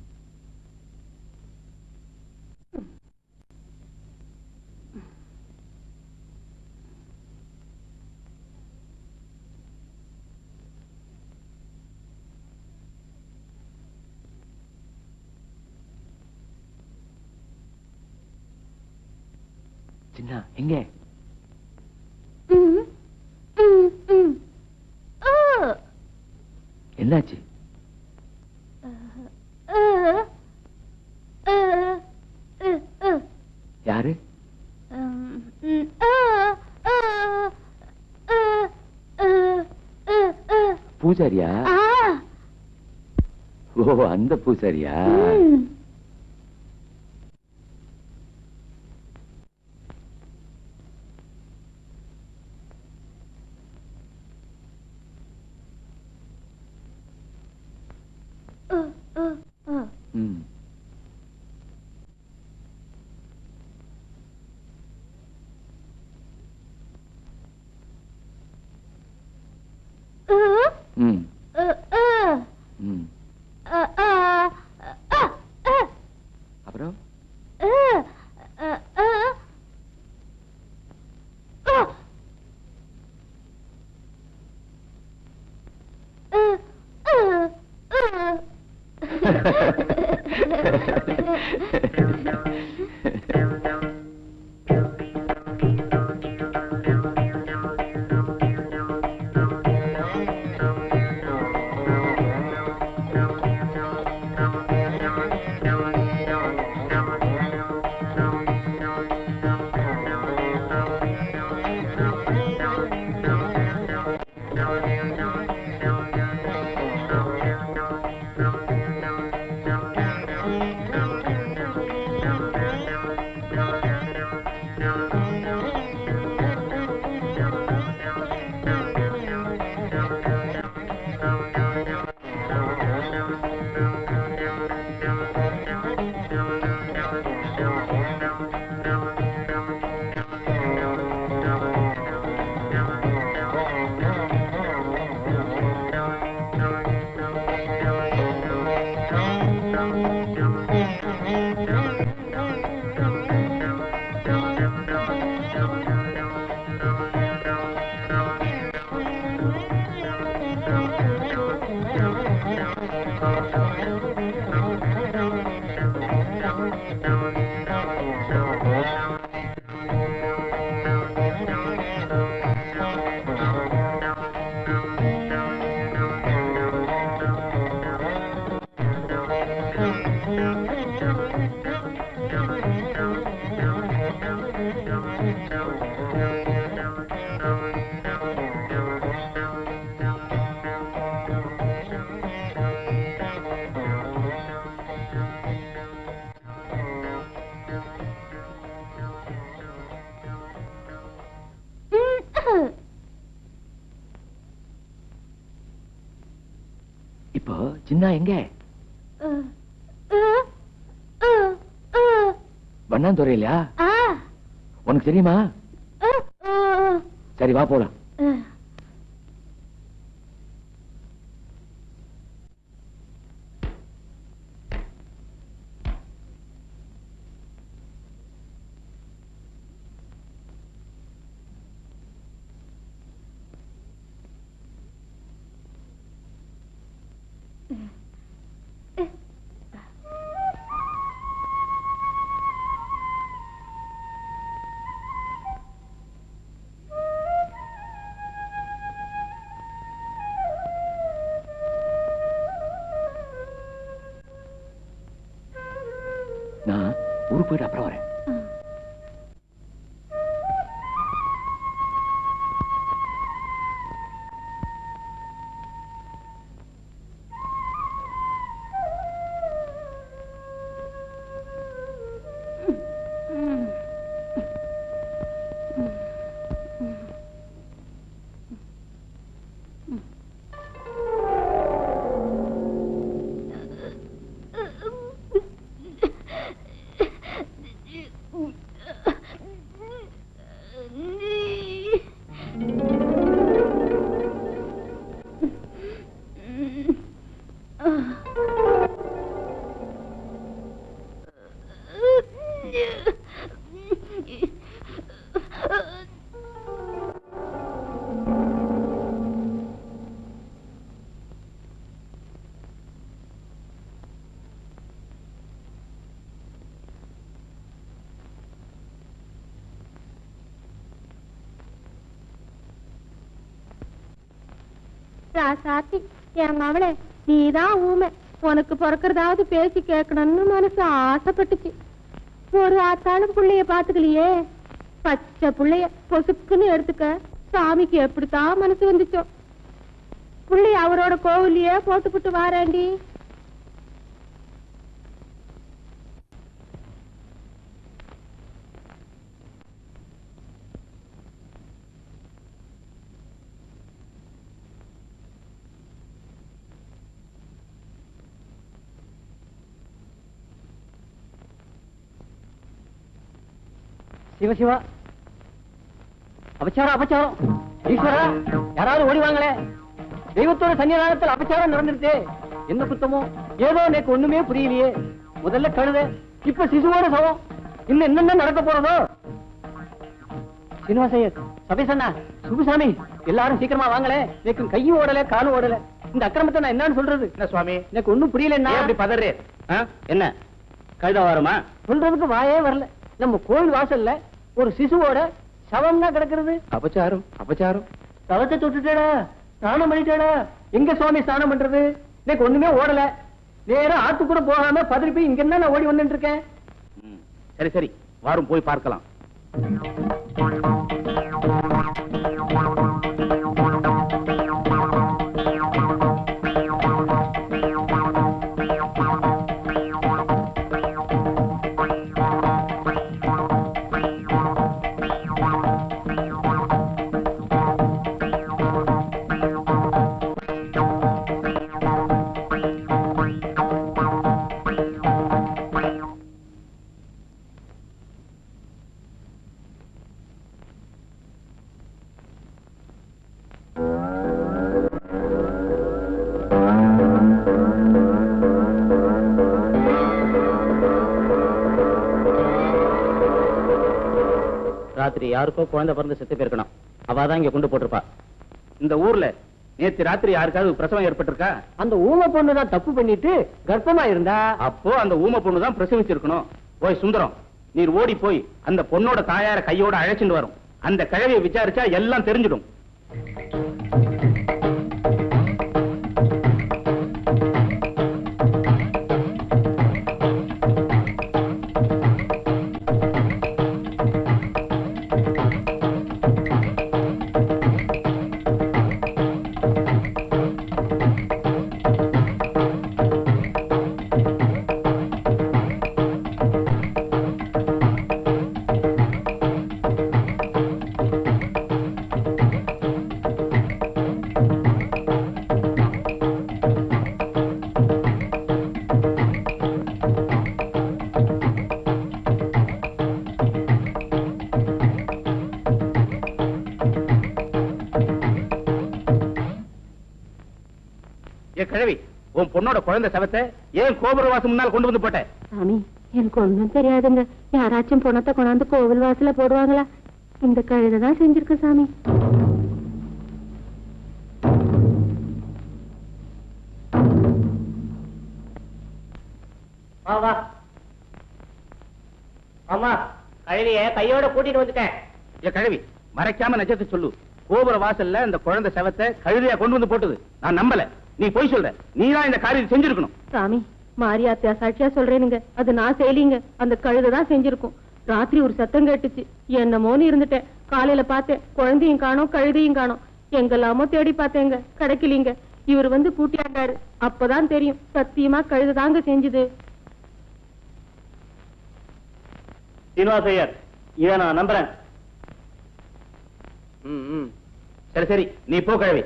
சின்ன எங்க என்னாச்சு யாரு பூசாரியா ஓ அந்த பூசாரியா ம் ம் ம் அப்புறம் சின்ன எங்க வண்ணாந்துறையிலயா உனக்கு தெரியுமா சரி வா போலாம் நான் ஊருக்கு போயிட்டு அப்புறம் வரேன் ராசாத்தி என் மவளே நீதான் ஊமை உனக்கு பிறக்கிறதாவது பேசி கேட்கணும்னு மனசு ஆசைப்பட்டுச்சு ஒரு ஆத்தாளும் புள்ளைய பாத்துக்கலையே பச்சை புள்ளைய பொசுக்குன்னு எடுத்துக்க சாமிக்கு எப்படித்தான் மனசு வந்துச்சோ புள்ளைய அவரோட கோவிலையே போட்டுப்புட்டு வாராண்டி சிவ சிவா அபச்சாரம் அபச்சாரம் ஈஸ்வரா யாராவது ஓடி வாங்களே தெய்வத்தோட சன்னிதானத்தில் அபச்சாரம் நடந்துருச்சு என்ன குத்தமோ ஏதோ எனக்கு ஒண்ணுமே புரியலையே முதல்ல கழுத இப்ப சிசுவோட சவம் இன்னும் என்னென்ன நடக்க போறதோ சீனிவாசையர் சபேசண்ணா சுகுசாமி எல்லாரும் சீக்கிரமா வாங்களே எனக்கு கையும் ஓடல காலும் ஓடல இந்த அக்கிரமத்தை நான் என்னன்னு சொல்றது என்ன சுவாமி எனக்கு ஒண்ணும் புரியலன்னா ஏன் அப்படி பதறே என்ன கழுதா வருமா சொல்றதுக்கு வாயே வரல நம்ம கோவில் வாசல்ல ஒரு சிசுவோட சவம் தான் கிடக்கிறது அபச்சாரம் அபச்சாரம் தவத்தை தொட்டுட்டேடா ஸ்நானம் பண்ணிட்டேடா எங்க சுவாமி ஸ்நானம் பண்றது எனக்கு ஒண்ணுமே ஓடல நேரா ஆத்து கூட போகாம பதறி போய் இங்க என்ன நான் ஓடி வந்துட்டு இருக்கேன் ம், சரி சரி வாரும் போய் பார்க்கலாம் ராத்திரி யாருக்கோ குழந்தை பிறந்து செத்து போயிருக்கணும் அவ தான் இங்க கொண்டு போட்டிருப்பா இந்த ஊர்ல நேத்து ராத்திரி யாருக்காவது பிரசவம் ஏற்பட்டிருக்கா அந்த ஊமை பொண்ணு தான் தப்பு பண்ணிட்டு கர்ப்பமா இருந்தா அப்போ அந்த ஊமை பொண்ணு தான் பிரசவிச்சிருக்கணும் ஓய் சுந்தரம் நீர் ஓடி போய் அந்த பொண்ணோட தாயார கையோட அழைச்சிட்டு வரும் அந்த கிழவியை விசாரிச்சா எல்லாம் தெரிஞ்சிடும் ஏ கிழவி உன் பொண்ணோட குழந்தை சவத்தை ஏன் கோபுரவாசம் முன்னால் கொண்டு வந்து போட்ட சாமி எனக்கு ஒண்ணும் தெரியாதுங்க யாராச்சும் பணத்தை கொண்டாந்து கோவில் வாசல்ல போடுவாங்களா இந்த கழுதை தான் செஞ்சிருக்கு சாமி வா வா ஆமா கழுவிய கையோட கூட்டிட்டு வந்துட்டேன் ஏ கிழவி மறைக்காம நிஜத்தை சொல்லு கோபுர வாசல்ல இந்த குழந்தை சவத்தை கழுதையா கொண்டு வந்து போட்டது நான் நம்பல நீ போய் சொல்ற நீ தான் இந்த காரியத்தை செஞ்சிருக்கணும் சாமி மாரியாத்தியா சாட்சியா சொல்றேனுங்க அது நான் செய்யலீங்க அந்த கழுதை தான் செஞ்சிருக்கும் ராத்திரி ஒரு சத்தம் கேட்டுச்சு என்னமோன்னு இருந்துட்டேன் காலையில பார்த்தேன் குழந்தையும் காணோம் கழுதையும் காணோம் எங்கெல்லாமோ தேடி பார்த்தேங்க கிடைக்கலீங்க இவர் வந்து கூட்டியாண்டாரு அப்பதான் தெரியும் சத்தியமா கழுதை தாங்க செஞ்சுது சீனிவாசையர் இதை நான் நம்புறேன் ம், ம். சரி சரி நீ போ கிழவி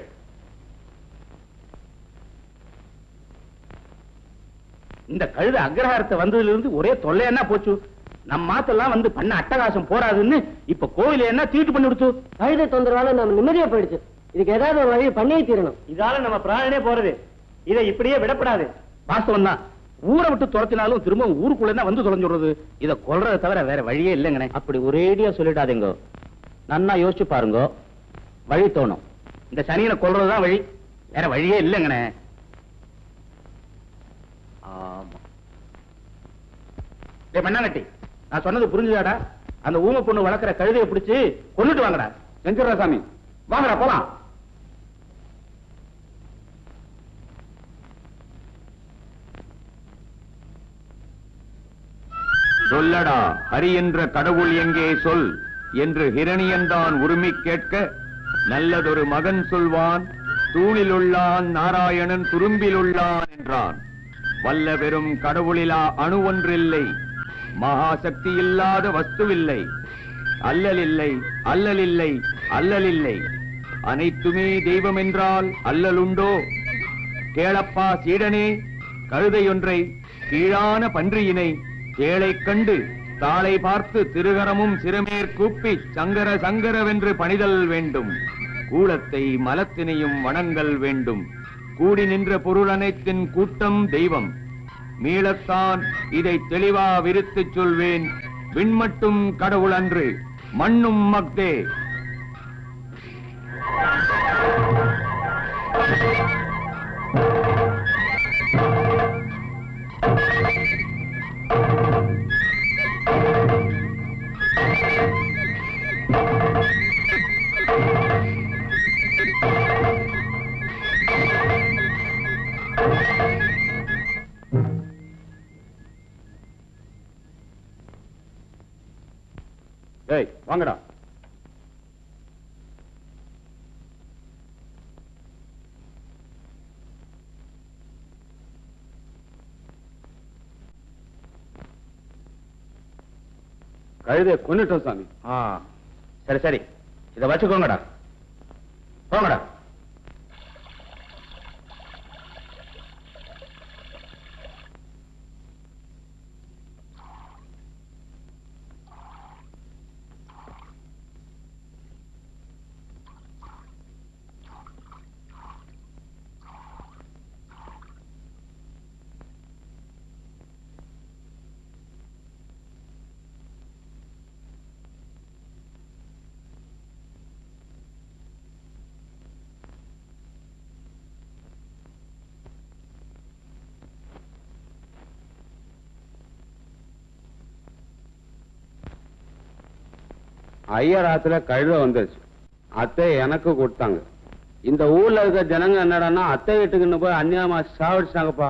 இந்த கழுத அக்ரஹாரத்தை வந்ததுல இருந்து ஒரே தொல்லையா போச்சு நம்ம மாத்தெல்லாம் வந்து பண்ண அட்டகாசம் போறாதுன்னு இப்ப கோயில என்ன தீட்டு பண்ணி கொடுத்து கழுதை தொந்தரவால நம்ம நிம்மதியா போயிடுச்சு இதுக்கு ஏதாவது ஒரு வழி பண்ணியே தீரணும் இதால நம்ம பிராணனே போறது இதை இப்படியே விடப்படாது வாஸ்தவம் தான் ஊரை விட்டு துரத்தினாலும் திரும்ப ஊருக்குள்ள தான் வந்து தொலைஞ்சுடுறது இத கொல்றதை தவிர வேற வழியே இல்லைங்கண்ணே அப்படி ஒரேடியா சொல்லிடாதீங்க நன்னா யோசிச்சு பாருங்க வழி தோணும் இந்த சனியனை கொல்றதுதான் வழி வேற வழியே இல்லைங்கண்ணே ஆமா டேய் மண்ணாங்கட்டி நான் சொன்னது புரிஞ்சுதாடா அந்த ஊமை பொண்ணு வளர்க்குற கழுதையை பிடிச்சு கொன்னுட்டு வாங்கடா செஞ்சிடறா சாமி வாங்கடா போலாம் சொல்லடா ஹரி என்ற கடவுள் எங்கே சொல் என்று ஹிரணியன்தான் உரிமை கேட்க நல்லதொரு மகன் சொல்வான் தூணிலுள்ளான் நாராயணன் துரும்பிலுள்ளான் என்றான் வல்ல பெரும் கடவுளிலா அணு ஒன்றில்லை மகாசக்தி இல்லாத வஸ்துவில்லை அல்லலில்லை அல்லலில்லை அல்லலில்லை அனைத்துமே தெய்வம் என்றால் அல்லலுண்டோ கேளப்பா சீடனே கழுதையொன்றை கீழான பன்றியினை ஏழைக் கண்டு தாளை பார்த்து திருகரமும் சிறுமேற் கூப்பி சங்கர சங்கரவென்று பணிதல் வேண்டும் கூலத்தை மலத்தினையும் வணங்கல் வேண்டும் கூடி நின்ற பொருள் அனைத்தின் கூட்டம் தெய்வம் மீளத்தான் இதை தெளிவா விரித்துச் சொல்வேன் விண்மட்டும் கடவுள் அன்று மண்ணும் மக்தே ஏய் வாங்கடா கழுதைய கொன்னுட்டோம் சாமி ஆ சரி சரி இத வச்சுக்கோங்கடா போங்கடா ஐயர் ஆத்துல கழுத வந்துருச்சு அத்தை எனக்கு கொடுத்தாங்க இந்த ஊர்ல இருக்க ஜனங்க என்னடான்னா அத்தை வீட்டுக்குன்னு போய் அந்நியமா சாவடிச்சாங்கப்பா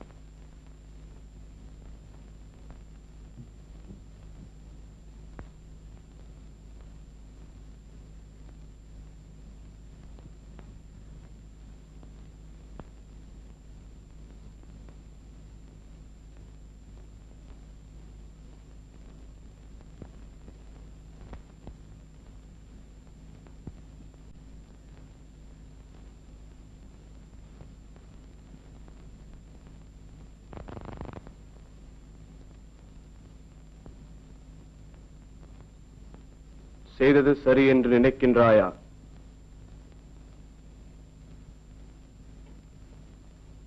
செய்தது சரி என்று நினைக்கின்றாயா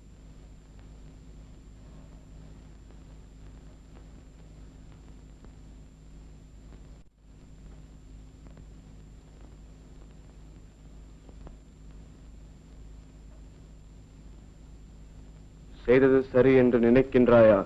செய்தது சரி என்று நினைக்கின்றாயா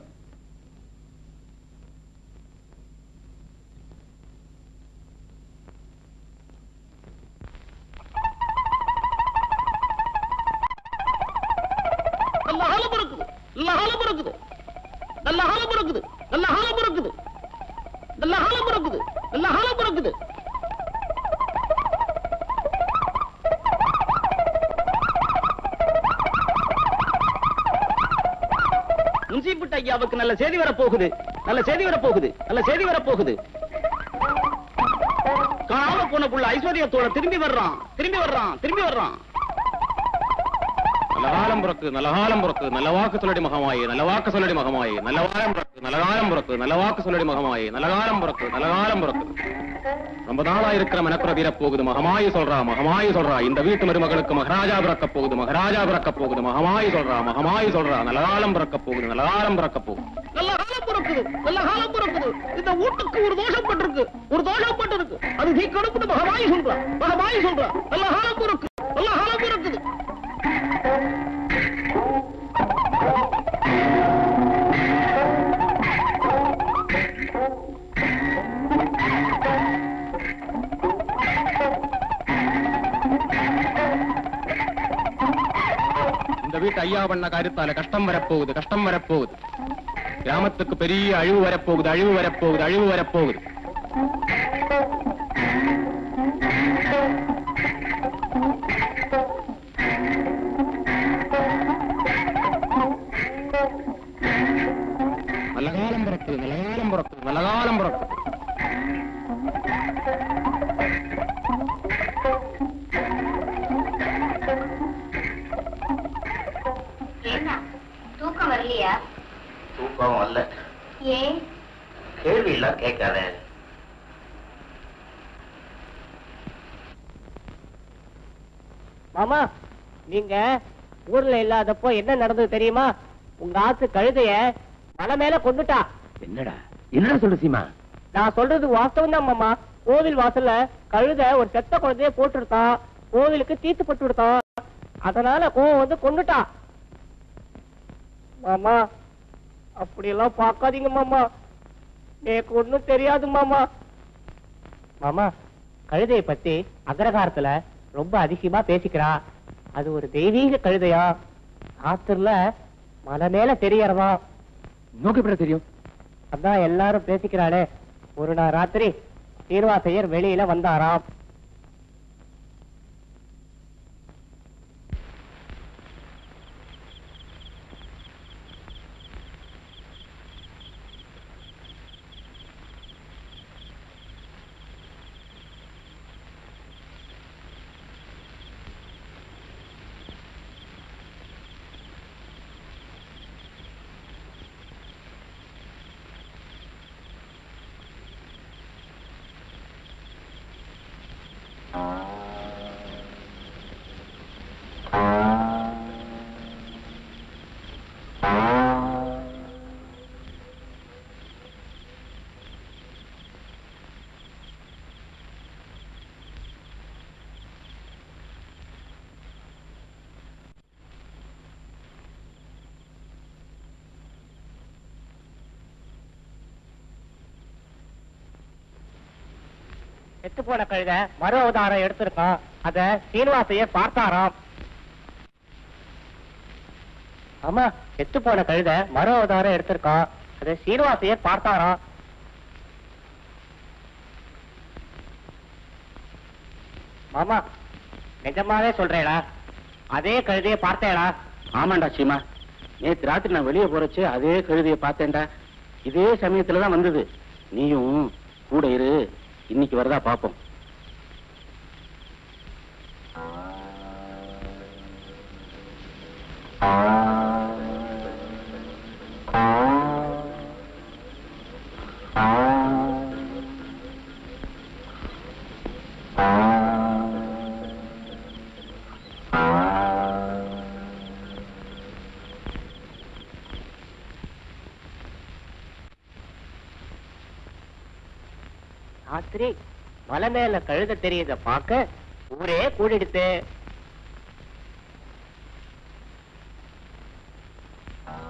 நல்ல ஆலம் இருக்குது நல்ல ஆலம் இருக்குது நல்ல ஆலம் இருக்குது நல்ல ஆலம் இருக்குது நல்ல ஆலம் இருக்குது நல்ல ஆலம் இருக்குது முன்சீப்பிட்ட ஐயாவுக்கு நல்ல செய்தி வர போகுது நல்ல செய்தி வர போகுது நல்ல செய்தி வர போகுது காணாம போன புள்ள ஐஸ்வர்யத்தோட திரும்பி வர்றான் திரும்பி வர்றான் திரும்பி வர்றான் நல்ல காலம் பிறக்கு நல்ல காலம் பிறக்கு நல்ல வாக்கு சொல்லடி மகமாயி நல்ல வாக்கு சொல்லடி மகமாயி நல்ல காலம் பிறக்கு நல்ல காலம் பிறக்கு நல்ல வாக்கு சொல்லடி மகமாயி நல்ல காலம் பிறக்கு நல்ல காலம் பிறக்கு ரொம்ப நாளா இருக்கிற மனக்குற தீர போகுது மகமாயி சொல்றா மகமாயி சொல்றா இந்த வீட்டு மருமகளுக்கு மகாராஜா பிறக்க போகுது மகாராஜா பிறக்க போகுது மகமாயி சொல்றா மகமாயி சொல்றா நல்ல காலம் பிறக்க போகுது நல்ல காலம் பிறக்க போகுது நல்ல காலம் பிறக்குது நல்ல காலம் பிறக்குது இந்த வீட்டுக்கு ஒரு தோஷம் பட்டிருக்கு ஒரு தோஷம் பட்டிருக்கு அது நீ கடுப்புன்னு மகமாயி சொல்றா மகமாயி சொல்றா நல்ல காலம் பிறக்கு நல்ல காலம் பிறக்குது இந்த வீட்டு ஐயா பண்ண காரியத்தால கஷ்டம் வரப்போகுது கஷ்டம் வரப்போகுது கிராமத்துக்கு பெரிய அழிவு வரப்போகுது அழிவு வரப்போகுது அழிவு வரப்போகுது நல்ல காலம் பிறக்குது நல்ல காலம் பிறக்குது நல்ல காலம் பிறக்குது என்ன தூக்கம் வரலையா தூக்கம் வரல ஏன் கேள்வி எல்லாம் கேட்காத மாமா நீங்க ஊர்ல இல்லாதப்போ என்ன நடந்தது தெரியுமா உங்க ஆத்து கழுதைய மலை மேல கொண்டுட்டா என்னடா என்னடா சொல்ற சீமா நான் சொல்றது வாஸ்தவம் தான் மாமா கோவில் வாசல்ல கழுதை ஒரு செத்த குழந்தைய போட்டுருத்தான் கோவிலுக்கு தீத்து போட்டு விடுத்தான் அதனால கோவம் வந்து கொண்டுட்டா மாமா அப்படியெல்லாம் பார்க்காதீங்க மாமா எனக்கு ஒண்ணும் தெரியாது மாமா மாமா கழுதையை பத்தி அக்ரகாரத்துல ரொம்ப அதிசயமா பேசிக்கிறா அது ஒரு தெய்வீக கழுதையா ஆத்துல மலை மேல தெரியறதா நோக்கு எப்படி தெரியும் அதான் எல்லாரும் பேசிக்கிறாளே ஒரு நாள் ராத்திரி சீர்வாசையர் வெளியில வந்தாராம் செத்து போன கழுத மறு அவதாரம் எடுத்திருக்கான் அத சீனிவாசையர் பார்த்தாராம் ஆமா செத்து போன கழுத மறு அவதாரம் எடுத்திருக்கான் அத சீனிவாசையர் பார்த்தாராம் மாமா நிஜமாவே சொல்றேடா அதே கழுதையை பார்த்தேடா ஆமாண்டா சீமா நேத்து ராத்திரி நான் வெளியே போறச்சு அதே கழுதையை பார்த்தேன்டா இதே சமயத்துல தான் வந்தது நீயும் கூட இரு இன்னைக்கு வரதா பாப்போம் ராத்திரி மலை மேல கழுத தெரியுத பார்க்க ஊரே கூடிடுத்து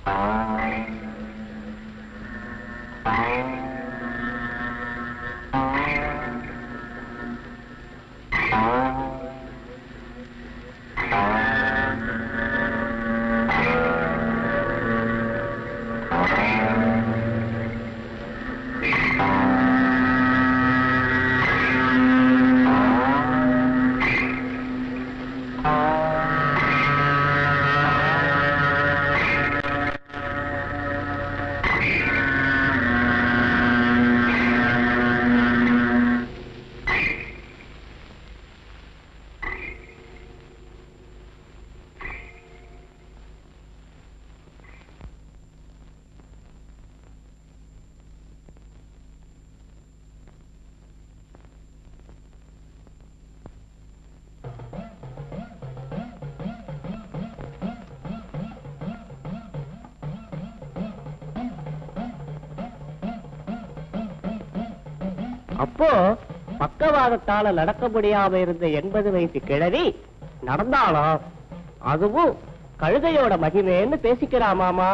அப்போ பக்கவாதத்தால நடக்க முடியாம இருந்த எண்பது வயசு கிழவி நடந்தாலும் அதுவும் கழுதையோட மகிமைன்னு பேசிக்கிறாமாமா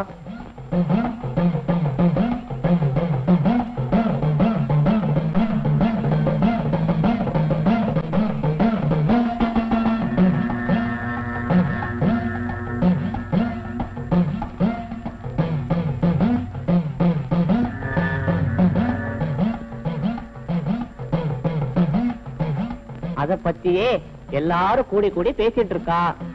அத பத்தியே எல்லாரும் கூடி கூடி பேசிட்டு இருக்கா